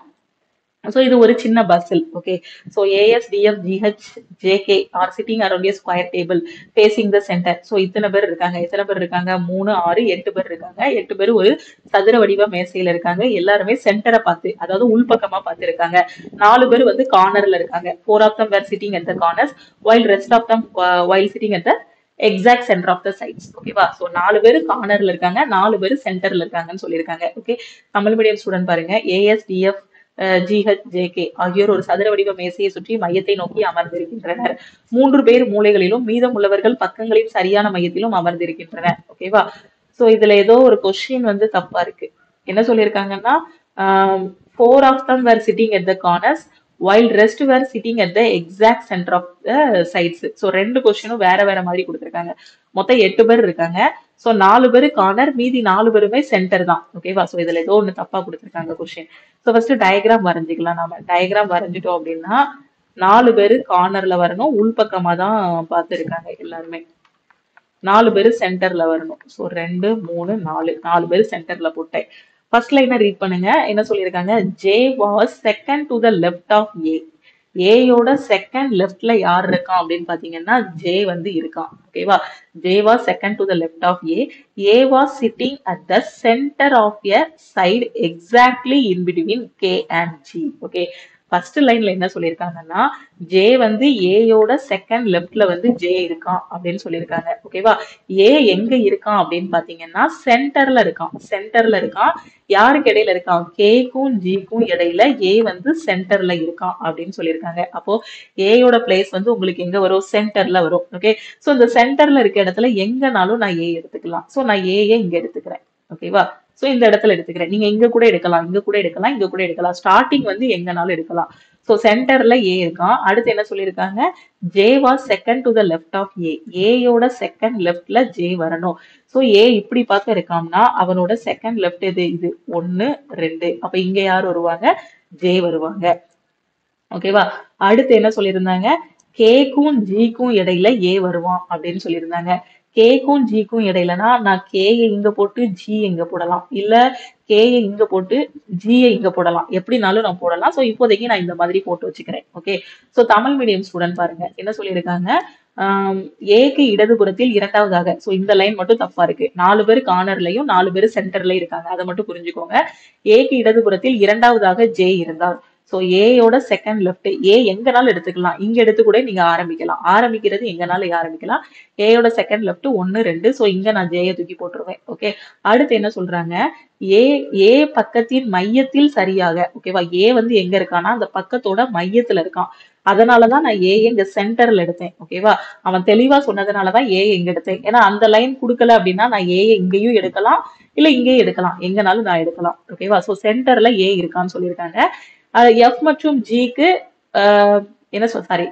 ஸோ இது ஒரு சின்ன puzzle okay so A S D F G H J K are sitting around a square table facing the centre so இத்தனை பேர் இருக்காங்க எத்தனை பேர் இருக்காங்க மூணு ஆறு எட்டு பேர் இருக்காங்க எட்டு பேர் ஒரு சதுர வடிவ மேசையில இருக்காங்க எல்லாருமே சென்டரை பார்த்து அதாவது உள்பக்கமா பார்த்து இருக்காங்க நாலு பேர் வந்து கார்னர்ல இருக்காங்க four of them were sitting at the corners while rest of them while sitting at the exact centre of the sides ஓகேவா ஸோ நாலு பேர் கார்னர்ல இருக்காங்க நாலு பேர் சென்டர்ல இருக்காங்கன்னு சொல்லியிருக்காங்க ஓகே தமிழ் மீடியம் ஸ்டூடெண்ட் பாருங்க ஏஎஸ்டிஎஃப் ஜிஹெச் ஜேகே ஆகியோர் ஒரு சதுர வடிவ மேசையை சுற்றி மையத்தை நோக்கி அமர்ந்திருக்கின்றனர் மூன்று பேர் மூலைகளிலும் மீதமுள்ளவர்கள் பக்கங்களின் சரியான மையத்திலும் அமர்ந்திருக்கின்றனர் ஓகேவா சோ இதுல ஏதோ ஒரு கொஸ்டின் வந்து தப்பா இருக்கு என்ன சொல்லியிருக்காங்கன்னா four of them were sitting at the corners while rest were sitting at the exact center of the sides so ரெண்டு கொஸ்டினும் வேற வேற மாதிரி கொடுத்துருக்காங்க மொத்தம் எட்டு பேர் இருக்காங்க ஸோ நாலு பேர் கார்னர் மீதி நாலு பேருமே சென்டர் தான் ஓகேவா ஸோ இதுல ஏதோ ஒன்று தப்பா கொடுத்துருக்காங்க கொஸ்டின் ஸோ ஃபர்ஸ்ட் டயக்ராம் வரைஞ்சிக்கலாம் நாம டயக்ராம் வரைஞ்சிட்டோம் அப்படின்னா நாலு பேர் கார்னர்ல வரணும் உள்பக்கமா தான் பார்த்துருக்காங்க எல்லாருமே நாலு பேர் சென்டர்ல வரணும் ஸோ ரெண்டு மூணு நாலு நாலு பேர் சென்டர்ல போட்டேன் ஃபர்ஸ்ட் லைனை ரீட் பண்ணுங்க என்ன சொல்லியிருக்காங்க J was second to the left of A ஏயோட செகண்ட் லெஃப்ட்ல யார் இருக்கான் அப்படின்னு பாத்தீங்கன்னா ஜே வந்து இருக்கான் ஓகேவா J was second to the left of A A was sitting at the center of a side exactly in between K and G okay first லைன்ல என்ன சொல்லியிருக்காங்கன்னா ஜே வந்து ஏயோட செகண்ட் லெஃப்ட்ல வந்து ஜே இருக்கான் அப்படின்னு சொல்லியிருக்காங்க ஓகேவா ஏ எங்க இருக்கான் அப்படின்னு பாத்தீங்கன்னா சென்டர்ல இருக்கான் சென்டர்ல இருக்கான் யாருக்கு இடையில இருக்கான் கேக்கும் ஜிக்கும் இடையில ஏ வந்து சென்டர்ல இருக்கான் அப்படின்னு சொல்லியிருக்காங்க அப்போ ஏயோட பிளேஸ் வந்து உங்களுக்கு எங்க வரும் சென்டர்ல வரும் ஓகே சோ இந்த சென்டர்ல இருக்க இடத்துல எங்கனாலும் நான் ஏ எடுத்துக்கலாம் சோ நான் ஏஏ இங்க எடுத்துக்கிறேன் ஓகேவா சோ இந்த இடத்துல எடுத்துக்கிறேன் நீங்க இங்க கூட எடுக்கலாம் இங்க கூட எடுக்கலாம் இங்க கூட எடுக்கலாம் ஸ்டார்டிங் வந்து எங்கனாலும் எடுக்கலாம் சோ சென்டர்ல ஏ இருக்கான் அடுத்து என்ன சொல்லியிருக்காங்க J was second to the left of A ஏயோட செகண்ட் லெஃப்ட்ல ஜே வரணும் சோ ஏ இப்படி பார்க்க இருக்காம்னா அவனோட செகண்ட் லெஃப்ட் எது இது ஒன்னு ரெண்டு அப்ப இங்க யார் வருவாங்க ஜே வருவாங்க ஓகேவா அடுத்து என்ன சொல்லியிருந்தாங்க கேக்கும் ஜிக்கும் இடையில ஏ வருவான் அப்படின்னு சொல்லியிருந்தாங்க கேக்கும் ஜிக்கும் இடையிலனா நான் கேயை இங்க போட்டு ஜி இங்க போடலாம் இல்ல கேயை இங்க போட்டு ஜியை இங்க போடலாம் எப்படினாலும் நான் போடலாம் சோ இப்போதைக்கு நான் இந்த மாதிரி போட்டு வச்சுக்கிறேன் okay so Tamil medium student பாருங்க என்ன சொல்லியிருக்காங்க ஆஹ் ஏக்கு இடதுபுறத்தில் இரண்டாவதாக சோ இந்த லைன் மட்டும் தப்பா இருக்கு நாலு பேர் கார்னர்லயும் நாலு பேர் சென்டர்லயும் இருக்காங்க அதை மட்டும் புரிஞ்சுக்கோங்க ஏக்கு இடதுபுறத்தில் இரண்டாவதாக ஜே இருந்தால் சோ ஏயோட செகண்ட் லெஃப்ட் ஏ எங்கனாலும் எடுத்துக்கலாம் இங்க எடுத்து கூட நீங்க ஆரம்பிக்கலாம் ஆரம்பிக்கிறது எங்கனாலும் ஆரம்பிக்கலாம் ஏயோட செகண்ட் லெஃப்ட் ஒன்னு ரெண்டு சோ இங்க நான் ஜேயை தூக்கி போட்டுருவேன் ஓகே அடுத்து என்ன சொல்றாங்க ஏ ஏ பக்கத்தின் மையத்தில் சரியாக ஓகேவா ஏ வந்து எங்க இருக்கான்னா அந்த பக்கத்தோட மையத்துல இருக்கான் அதனாலதான் நான் ஏ இங்க சென்டர்ல எடுத்தேன் ஓகேவா அவன் தெளிவா சொன்னதுனாலதான் ஏ இங்க எடுத்தேன் ஏன்னா அந்த லைன் கொடுக்கல அப்படின்னா நான் ஏ இங்கேயும் எடுக்கலாம் இல்ல இங்கேயும் எடுக்கலாம் எங்கனாலும் நான் எடுக்கலாம் ஓகேவா சோ சென்டர்ல ஏ இருக்கான்னு சொல்லியிருக்காங்க எஃப் மற்றும் ஜிக்கு என்ன சொல் சாரி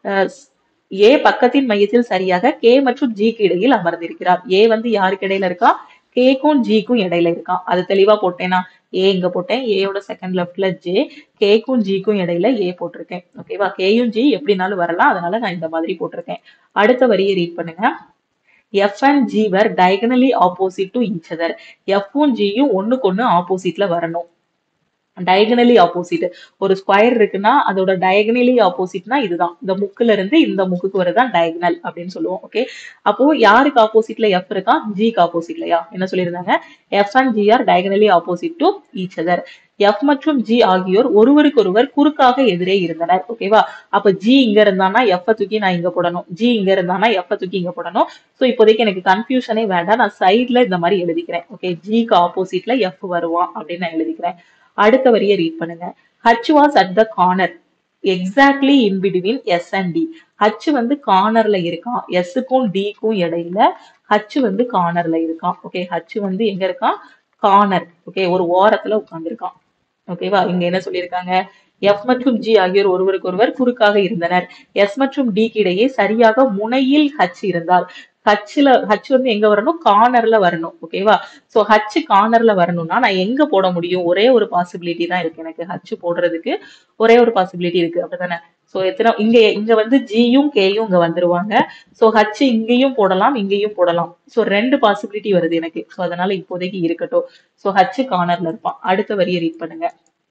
ஏ பக்கத்தின் மையத்தில் சரியாக கே மற்றும் ஜிக்கு இடையில் அமர்ந்திருக்கிறார் ஏ வந்து யாருக்கு இடையில இருக்கா கேக்கும் ஜிக்கும் இடையில இருக்கான் அது தெளிவா போட்டேனா ஏ இங்க போட்டேன் ஏயோட செகண்ட் லெஃப்ட்ல ஜே கேக்கும் ஜிக்கும் இடையில ஏ போட்டிருக்கேன் ஓகேவா கேயும் ஜி எப்படினாலும் வரலாம் அதனால நான் இந்த மாதிரி போட்டிருக்கேன் அடுத்த வரியை ரீட் பண்ணுங்க F and G were diagonally opposite to each other எஃப்பும் ஜியும் ஒண்ணுக்கு ஒண்ணு ஆப்போசிட்ல வரணும் டயகனலி ஆப்போசிட் ஒரு ஸ்கொயர் இருக்குன்னா அதோட டயகனலி ஆப்போசிட்னா இதுதான் இந்த முக்குல இருந்து இந்த முக்குக்கு வரதான் டயகனல் அப்படின்னு சொல்லுவோம் ஓகே அப்போ யாருக்கு ஆப்போசிட்ல எஃப் இருக்கா ஜிக்கு ஆப்போசிட்லயா என்ன சொல்லியிருந்தாங்க F and G are diagonally opposite to each other F மற்றும் ஜி ஆகியோர் ஒருவருக்கொருவர் குறுக்காக எதிரே இருந்தனர் ஓகேவா அப்ப ஜி இங்க இருந்தானா எஃப் தூக்கி நான் இங்க போடணும் ஜி இங்க இருந்தானா எஃப் தூக்கி இங்க போடணும் சோ இப்போதைக்கு எனக்கு கன்ஃபியூஷனே வேண்டாம் நான் சைட்ல இந்த மாதிரி எழுதிக்கிறேன் ஓகே ஜிக்கு ஆப்போசிட்ல எஃப் வருவான் அப்படின்னு நான் எழுதிக்கிறேன் அடுத்த வரியை ரீட் பண்ணுங்க H was at the corner exactly in between S and T H வந்து கார்னர்ல இருக்கான் எஸ்ஸுக்கும் டிக்கும் இடையில ஹச் வந்து கார்னர்ல இருக்கான் ஓகே ஹச் வந்து எங்க இருக்கான் கார்னர் ஓகே ஒரு ஓரத்துல உட்கார்ந்துருக்கான் ஓகேவா இங்க என்ன சொல்லியிருக்காங்க எஃப் மற்றும் ஜி ஆகியோர் ஒருவருக்கொருவர் குறுக்காக இருந்தனர் எஸ் மற்றும் டிக்கு இடையே சரியாக முனையில் ஹச் இருந்தால் ஹச்ல ஹச் வந்து எங்க வரணும் கார்னர்ல வரணும் ஓகேவா சோ ஹச் கார்னர்ல வரணும்னா நான் எங்க போட முடியும் ஒரே ஒரு பாசிபிலிட்டி தான் இருக்கு எனக்கு ஹச் போடுறதுக்கு ஒரே ஒரு பாசிபிலிட்டி இருக்கு அப்படிதானே சோ எத்தனை இங்க இங்க வந்து ஜியும் கேயும் இங்க வந்துருவாங்க சோ ஹச் இங்கேயும் போடலாம் இங்கேயும் போடலாம் சோ ரெண்டு பாசிபிலிட்டி வருது எனக்கு சோ அதனால இப்போதைக்கு இருக்கட்டும் சோ ஹச் கார்னர்ல இருப்பான் அடுத்த வரியை ரீட் பண்ணுங்க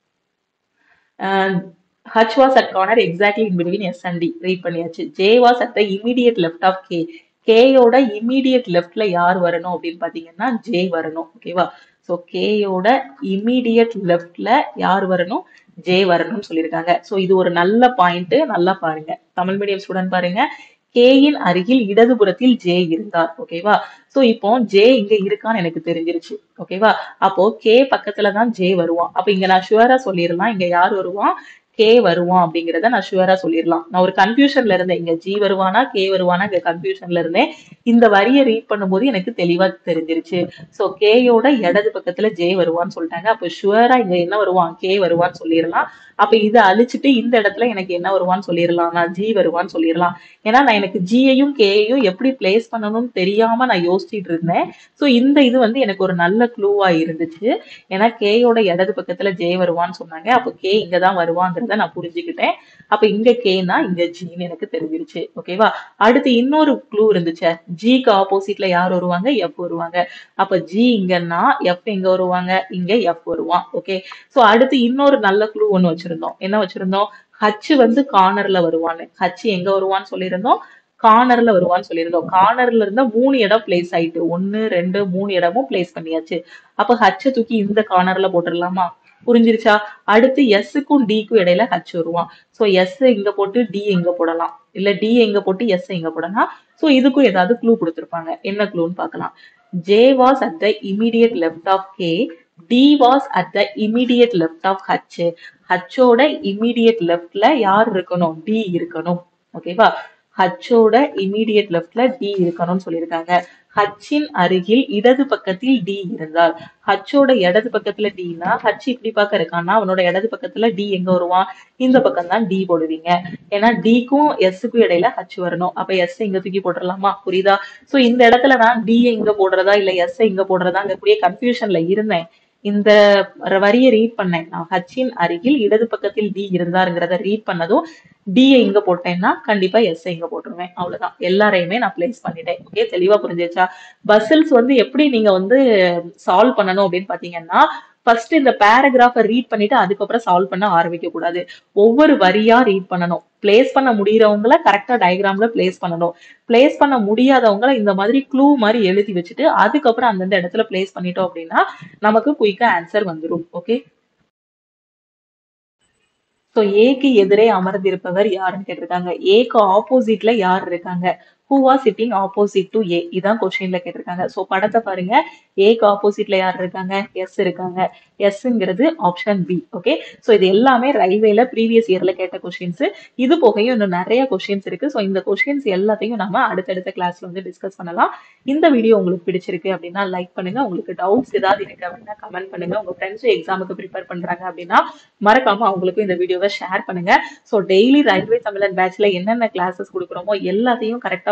H was at corner exactly in between S and T read பண்ணியாச்சு J was at the immediate left of K கேயோட இமீடியட் லெஃப்ட்ல யார் வரணும் அப்படின்னு பாத்தீங்கன்னா ஜே வரணும் ஓகேவா சோ கேயோட இமீடியட் லெஃப்ட்ல யார் வரணும் ஜே வரணும்னு சொல்லியிருக்காங்க சோ இது ஒரு நல்ல பாயிண்ட் நல்லா பாருங்க தமிழ் மீடியம் ஸ்டூடெண்ட் பாருங்க கேயின் அருகில் இடதுபுறத்தில் ஜே இருந்தார் ஓகேவா சோ இப்போ ஜே இங்க இருக்கான்னு எனக்கு தெரிஞ்சிருச்சு ஓகேவா அப்போ கே பக்கத்துல தான் ஜே வருவான் அப்ப இங்க நான் ஷுவரா சொல்லிடலாம் இங்க யார் வருவான் கே வருவான் அப்படிங்கிறத நான் ஷுவரா சொல்லிடலாம் நான் ஒரு கன்ஃபியூஷன்ல இருந்தேன் இங்க ஜி வருவானா கே வருவானா இங்க கன்ஃபியூஷன்ல இருந்தேன் இந்த வரியை ரீட் பண்ணும்போது எனக்கு தெளிவா தெரிஞ்சிருச்சு சோ கேயோட இடது பக்கத்துல ஜே வருவான்னு சொல்லிட்டாங்க அப்ப ஷுவரா இங்க என்ன வருவான் கே வருவான்னு சொல்லிடலாம் அப்ப இதை அழிச்சிட்டு இந்த இடத்துல எனக்கு என்ன வருவான்னு சொல்லிடலாம் நான் ஜி வருவான்னு சொல்லிடலாம் ஏன்னா நான் எனக்கு ஜியையும் கேயையும் எப்படி பிளேஸ் பண்ணணும்னு தெரியாம நான் யோசிச்சுட்டு இருந்தேன் சோ இந்த இது வந்து எனக்கு ஒரு நல்ல க்ளூவா இருந்துச்சு ஏன்னா கேயோட இடது பக்கத்துல ஜே வருவான்னு சொன்னாங்க அப்போ கே இங்கதான் வருவாங்கிறத நான் புரிஞ்சுக்கிட்டேன் அப்ப இங்க கேனா இங்க ஜின்னு எனக்கு தெரிஞ்சிருச்சு ஓகேவா அடுத்து இன்னொரு க்ளூ இருந்துச்சு ஜிக்கு ஆப்போசிட்ல யார் வருவாங்க எஃப் வருவாங்க அப்ப ஜி இங்கன்னா எஃப் எங்க வருவாங்க இங்க எஃப் வருவான் ஓகே சோ அடுத்து இன்னொரு நல்ல க்ளூ ஒண்ணு வச்சிருந்தோம் என்ன வச்சிருந்தோம் ஹச் வந்து கார்னர்ல வருவான்னு ஹச் எங்க வருவான்னு சொல்லியிருந்தோம் கார்னர்ல வருவான்னு சொல்லியிருந்தோம் கார்னர்ல இருந்தா மூணு இடம் பிளேஸ் ஆயிட்டு ஒன்னு ரெண்டு மூணு இடமும் பிளேஸ் பண்ணியாச்சு அப்ப ஹச்ச தூக்கி இந்த கார்னர்ல போட்டுடலாமா புரிஞ்சிருச்சா அடுத்து எஸ்ஸுக்கும் டிக்கும் இடையில ஹச் வருவான் சோ எஸ் இங்க போட்டு டி எங்க போடலாம் இல்ல டி எங்க போட்டு எஸ் எங்க போடலாம் சோ இதுக்கும் ஏதாவது க்ளூ கொடுத்திருப்பாங்க என்ன க்ளூன்னு பார்க்கலாம் J was at the immediate left of K T was at the immediate left of H ஹச்சோட இமீடியட் லெஃப்ட்ல யார் இருக்கணும் டி இருக்கணும் ஓகேவா ஹச்சோட இமீடியட் லெஃப்ட்ல டி இருக்கணும்னு சொல்லியிருக்காங்க ஹச்சின் அருகில் இடது பக்கத்தில் டி இருந்தால் ஹச்சோட இடது பக்கத்துல டினா ஹச் இப்படி பார்க்க இருக்கான்னா அவனோட இடது பக்கத்துல டி எங்க வருவான் இந்த பக்கம் தான் டி போடுவீங்க ஏன்னா டிக்கும் எஸ்ஸுக்கும் இடையில ஹச் வரணும் அப்ப எஸ் இங்க தூக்கி போட்டுடலாமா புரியுதா சோ இந்த இடத்துல நான் டி இங்க போடுறதா இல்ல எஸ் இங்க போடுறதாங்கக்கூடிய கன்ஃபியூஷன்ல இருந்தேன் இந்த வரியை ரீட் பண்ணேன் நான் ஹச்சின் அருகில் இடது பக்கத்தில் டி இருந்தாருங்கிறத ரீட் பண்ணதும் டி இங்க போட்டேன்னா கண்டிப்பா எஸ் இங்க போட்டுருவேன் அவ்வளவுதான் எல்லாரையுமே நான் பிளேஸ் பண்ணிட்டேன் ஓகே தெளிவா புரிஞ்சிச்சா பசில்ஸ் வந்து எப்படி நீங்க வந்து சால்வ் பண்ணணும் அப்படின்னு பாத்தீங்கன்னா ஃபர்ஸ்ட் இந்த பேராகிராஃபை ரீட் பண்ணிட்டு அதுக்கப்புறம் சால்வ் பண்ண ஆரம்பிக்க கூடாது ஒவ்வொரு வரியா ரீட் பண்ணணும் பிளேஸ் பண்ண முடியறவங்கள கரெக்டா டயக்ராம்ல பிளேஸ் பண்ணணும் பிளேஸ் பண்ண முடியாதவங்கள இந்த மாதிரி க்ளூ மாதிரி எழுதி வச்சுட்டு அதுக்கப்புறம் அந்தந்த இடத்துல பிளேஸ் பண்ணிட்டோம் அப்படின்னா நமக்கு குயிக்கா ஆன்சர் வந்துடும் ஓகே சோ ஏக்கு எதிரே அமர்ந்திருப்பவர் யாருன்னு கேட்டிருக்காங்க ஏக்கு ஆப்போசிட்ல யார் இருக்காங்க who are sitting opposite to A இதான் கொஸ்டின்ல கேட்டிருக்காங்க சோ படத்தை பாருங்க ஏக்கு ஆப்போசிட்ல யார் இருக்காங்க எஸ் இருக்காங்க எஸ்ங்கிறது ஆப்ஷன் பி ஓகே சோ இது எல்லாமே ரயில்வேல ப்ரீவியஸ் இயர்ல கேட்ட கொஸ்டின்ஸ் இது போகையும் இன்னும் நிறைய கொஸ்டின்ஸ் இருக்கு சோ இந்த கொஸ்டின்ஸ் எல்லாத்தையும் நம்ம அடுத்தடுத்த கிளாஸ்ல வந்து டிஸ்கஸ் பண்ணலாம் இந்த வீடியோ உங்களுக்கு பிடிச்சிருக்கு அப்படின்னா லைக் பண்ணுங்க உங்களுக்கு டவுட்ஸ் ஏதாவது இருக்கு அப்படின்னா கமெண்ட் பண்ணுங்க உங்க ஃப்ரெண்ட்ஸும் எக்ஸாமுக்கு ப்ரிப்பேர் பண்றாங்க அப்படின்னா மறக்காம அவங்களுக்கும் இந்த வீடியோவை ஷேர் பண்ணுங்க ஸோ டெய்லி ரயில்வே தமிழன் பேட்ச்ல என்னென்ன கிளாஸஸ் கொடுக்குறோமோ எல்லாத்தையும் கரெக்டா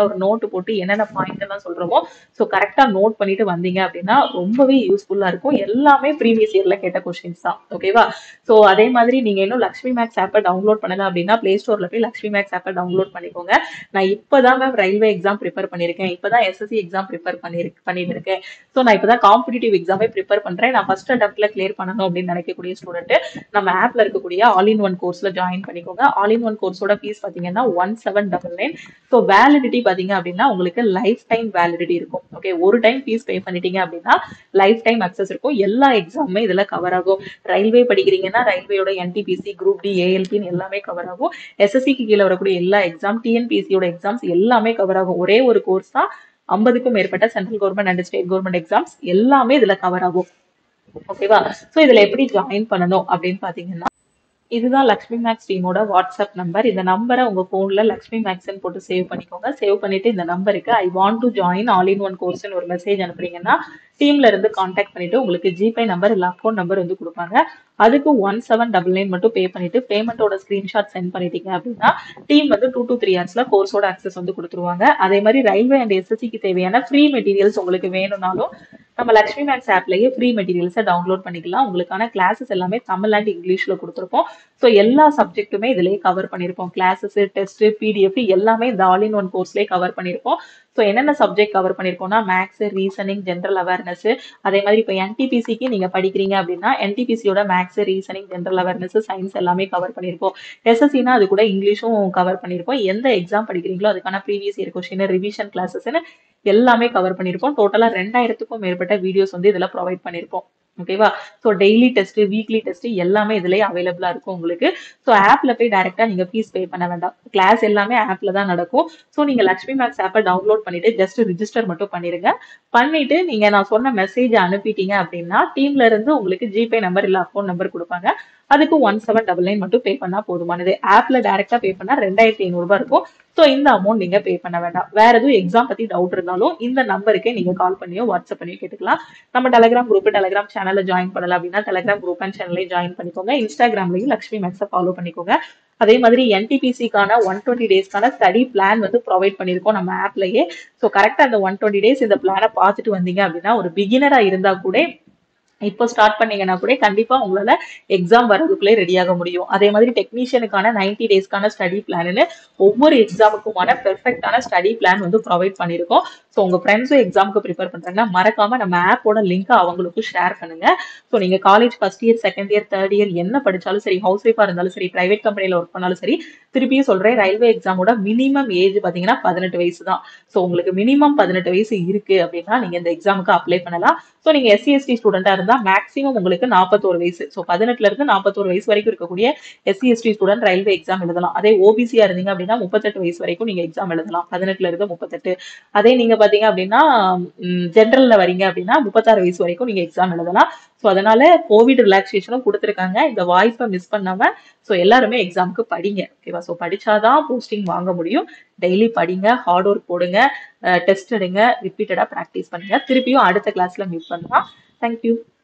ஒரு நோட்டு போட்டு என்னென்ன பாயிண்ட் எல்லாம் சொல்றோமோ ஸோ கரெக்டா நோட் பண்ணிட்டு வந்தீங்க அப்படின்னா ரொம்பவே யூஸ்ஃபுல்லா இருக்கும் எல்லாமே ப்ரீவியஸ் இயர்ல கேட்ட கொஸ்டின்ஸ் தான் ஓகேவா ஸோ அதே மாதிரி நீங்க இன்னும் லக்ஷ்மி மேக்ஸ் ஆப்பை டவுன்லோட் பண்ணல அப்படின்னா பிளே ஸ்டோர்ல போய் லக்ஷ்மி மேக்ஸ் ஆப்பை டவுன்லோட் பண்ணிக்கோங்க நான் இப்பதான் மேம் ரயில்வே எக்ஸாம் ப்ரிப்பேர் பண்ணிருக்கேன் இப்பதான் எஸ்எஸ்சி எக்ஸாம் ப்ரிப்பேர் பண்ணிருக்கு பண்ணிட்டு இருக்கேன் ஸோ நான் இப்பதான் காம்படிட்டிவ் எக்ஸாமே ப்ரிப்பேர் பண்றேன் நான் ஃபர்ஸ்ட் அட்டம்ப்ட்ல கிளியர் பண்ணணும் அப்படின்னு நினைக்கக்கூடிய ஸ்டூடெண்ட் நம்ம ஆப்ல இருக்கக்கூடிய ஆல் இன் ஒன் கோர்ஸ்ல ஜாயின் பண்ணிக்கோங்க ஆல் இன் ஒன் கோர்ஸோட ஃபீஸ் பாத்தீங்கன்னா one seven double nine so validity பாத்தீங்க அப்படின்னா உங்களுக்கு லைஃப் டைம் வேலிடிட்டி இருக்கும் ஓகே ஒரு டைம் ஃபீஸ் பே பண்ணிட்டீங்க அப்படின்னா லைஃப் டைம் அக்சஸ் இருக்கும் எல்லா எக்ஸாமுமே இதுல கவர் ஆகும் ரயில்வே படிக்கிறீங்கன்னா ரயில்வேயோட என்டிபிசி குரூப் டி ஏஎல்பின்னு எல்லாமே கவர் ஆகும் எஸ்எஸ்சிக்கு கீழே வரக்கூடிய எல்லா எக்ஸாம் டிஎன்பிசியோட எக்ஸாம்ஸ் எல்லாமே கவர் ஆகும் ஒரே ஒரு கோர்ஸ் தான் ஐம்பதுக்கும் மேற்பட்ட central government and state government exams எல்லாமே இதுல கவர் ஆகும் ஓகேவா ஸோ இதுல எப்படி ஜாயின் பண்ணணும் அப்படின்னு பாத்தீங்கன்னா இதுதான் லக்ஷ்மி மேக்ஸ் டீமோட வாட்ஸ்அப் நம்பர் இந்த நம்பரை உங்க போன்ல லக்ஷ்மி மேக்ஸ்ன்னு போட்டு சேவ் பண்ணிக்கோங்க சேவ் பண்ணிட்டு இந்த நம்பருக்கு I want to join all in one கோர்ஸ்னு ஒரு மெசேஜ் அனுப்புறீங்கன்னா டீம்ல இருந்து காண்டாக்ட் பண்ணிட்டு உங்களுக்கு ஜிபே நம்பர் இல்ல அக்கௌண்ட் நம்பர் வந்து கொடுப்பாங்க அதுக்கு ஒன் செவன் டபுள் நைன் மட்டும் பே பண்ணிட்டு பேமெண்ட்டோட ஸ்கிரீன்ஷாட் சென்ட் பண்ணிட்டீங்க அப்படின்னா டீம் வந்து டூ டு த்ரீ ஹவர்ஸ்ல கோர்ஸோட அக்சஸ் வந்து கொடுத்துருவாங்க அதே மாதிரி ரயில்வே அண்ட் எஸ்எஸ்சிக்கு தேவையான ஃப்ரீ மெட்டீரியல்ஸ் உங்களுக்கு வேணும்னாலும் நம்ம லக்ஷ்மி மேக்ஸ் ஆப்லயே ஃப்ரீ மெட்டீரியல்ஸை டவுன்லோட் பண்ணிக்கலாம் உங்களுக்கான கிளாஸஸ் எல்லாமே தமிழ் அண்ட் இங்கிலீஷ்ல கொடுத்துருப்போம் ஸோ எல்லா சப்ஜெக்ட்டுமே இதுலயே கவர் பண்ணியிருப்போம் கிளாஸஸ் டெஸ்ட் பிடிஎஃப் எல்லாமே இந்த ஆல் இன் ஒன் கோர்ஸ்லயே கவர் பண்ணியிருப்போம் ஸோ என்னென்ன சப்ஜெக்ட் கவர் பண்ணியிருக்கோம்னா மேக்ஸ் ரீசனிங் ஜென்ரல் அவேர்னஸ் அதே மாதிரி இப்போ என்டிபிசிக்கு நீங்க படிக்கிறீங்க அப்படின்னா என்டிபிசியோட maths reasoning general awareness science எல்லாமே கவர் பண்ணியிருப்போம் எஸ்எஸ்சினா அது கூட இங்கிலீஷும் கவர் பண்ணியிருப்போம் எந்த எக்ஸாம் படிக்கிறீங்களோ அதுக்கான ப்ரீவியஸ் இயர் கொஸ்டின் ரிவிஷன் கிளாஸஸ்னு எல்லாமே கவர் பண்ணியிருப்போம் டோட்டலா ரெண்டாயிரத்துக்கும் மேற்பட்ட வீடியோஸ் வந்து இதுல ப்ரொவைட் பண்ணியிருப்போம் ஓகேவா so daily test weekly test எல்லாமே இதுலயே அவைலபிளா இருக்கும் உங்களுக்கு ஸோ ஆப்ல போய் டைரக்டா நீங்க ஃபீஸ் பே பண்ண வேண்டாம் கிளாஸ் எல்லாமே ஆப்ல தான் நடக்கும் ஸோ நீங்க லக்ஷ்மி மேக்ஸ் ஆப்பை டவுன்லோட் பண்ணிட்டு ஜஸ்ட் ரிஜிஸ்டர் மட்டும் பண்ணிருங்க பண்ணிட்டு நீங்க நான் சொன்ன மெசேஜ் அனுப்பிட்டீங்க அப்படின்னா டீம்ல இருந்து உங்களுக்கு ஜிபே நம்பர் இல்ல அக்கௌண்ட் நம்பர் கொடுப்பாங்க அதுக்கு ஒன் செவன் டபுள் நைன் மட்டும் பே பண்ணா போதுமானது ஆப்ல டைரக்டா பே பண்ணா ரெண்டாயிரத்தி ஐநூறு ரூபாய் இருக்கும் ஸோ இந்த அமௌண்ட் நீங்க பே பண்ண வேண்டாம் வேற எதுவும் எக்ஸாம் பத்தி டவுட் இருந்தாலும் இந்த நம்பருக்கே நீங்க கால் பண்ணியோ வாட்ஸ்அப் பண்ணியோ கேட்டுக்கலாம் நம்ம டெலிகிராம் குரூப் டெலிகிராம் சேனல்ல ஜாயின் பண்ணல அப்படின்னா டெலிகிராம் குரூப் அண்ட் சேனல்லையும் ஜாயின் பண்ணிக்கோங்க இன்ஸ்டாகிராம்லயும் லக்ஷ்மி மேக்ஸை ஃபாலோ பண்ணிக்கோங்க அதே மாதிரி என்டிபிசிக்கான ஒன் டுவெண்ட்டி டேஸ்க்கான ஸ்டடி பிளான் வந்து ப்ரொவைட் பண்ணியிருக்கோம் நம்ம ஆப்லயே ஸோ கரெக்டா அந்த ஒன் டுவெண்ட்டி டேஸ் இந்த பிளானை பார்த்துட்டு வந்தீங்க அப்படின்னா ஒரு பிகினரா இருந்தா கூட இப்போ ஸ்டார்ட் பண்ணீங்கன்னா கூட கண்டிப்பா உங்களால எக்ஸாம் வரதுக்குள்ளே ரெடி ஆக முடியும் அதே மாதிரி டெக்னீஷியனுக்கான நைன்டி டேஸ்க்கான ஸ்டடி பிளான்னு ஒவ்வொரு எக்ஸாமுக்குமான பெர்ஃபெக்டான ஸ்டடி பிளான் வந்து ப்ரொவைட் பண்ணியிருக்கோம் ஸோ உங்க ஃப்ரெண்ட்ஸும் எக்ஸாமுக்கு ப்ரிப்பேர் பண்றாங்கன்னா மறக்காம நம்ம ஆப்போட லிங்க் அவங்களுக்கும் ஷேர் பண்ணுங்க ஸோ நீங்க college first year second year third year என்ன படிச்சாலும் சரி ஹவுஸ் ஒய்ஃபா இருந்தாலும் சரி பிரைவேட் கம்பெனில ஒர்க் பண்ணாலும் சரி திருப்பியும் சொல்றேன் ரயில்வே எக்ஸாமோட மினிமம் ஏஜ் பாத்தீங்கன்னா பதினெட்டு வயசு தான் ஸோ உங்களுக்கு மினிமம் பதினெட்டு வயசு இருக்கு அப்படின்னா நீங்க இந்த எக்ஸாமுக்கு அப்ளை பண்ணலாம் ஸோ நீங்க எஸ்சி எஸ்டி ஸ்டூடெண்டா இருந்தா மேக்ஸிமம் உங்களுக்கு நாற்பத்தோரு வயசு ஸோ பதினெட்டுல இருந்து நாற்பத்தோரு வயசு வரைக்கும் இருக்கக்கூடிய SC ST student railway exam எழுதலாம் அதே ஓபிசியா இருந்தீங்க அப்படின்னா முப்பத்தெட்டு வயசு வரைக்கும் நீங்க எக்ஸாம் எழுதலாம் பதினெட்டுல இருந்து முப்பத்தெட்டு அதே நீங்க பாத்தீங்க அப்படின்னா ஜென்ரல்ல வரீங்க அப்படின்னா முப்பத்தாறு வயசு வரைக்கும் நீங்க எக்ஸாம் எழுதலாம் ஸோ அதனால கோவிட் ரிலாக்ஸேஷனும் கொடுத்துருக்காங்க இந்த வாய்ப்பை மிஸ் பண்ணாம ஸோ எல்லாருமே எக்ஸாமுக்கு படிங்க ஓகேவா ஸோ படிச்சாதான் போஸ்டிங் வாங்க முடியும் டெய்லி படிங்க ஹார்ட் ஒர்க் போடுங்க டெஸ்ட் எடுங்க ரிப்பீட்டடா ப்ராக்டிஸ் பண்ணுங்க திருப்பியும் அடுத்த கிளாஸ்ல மீட் பண்ணலாம் தேங்க்யூ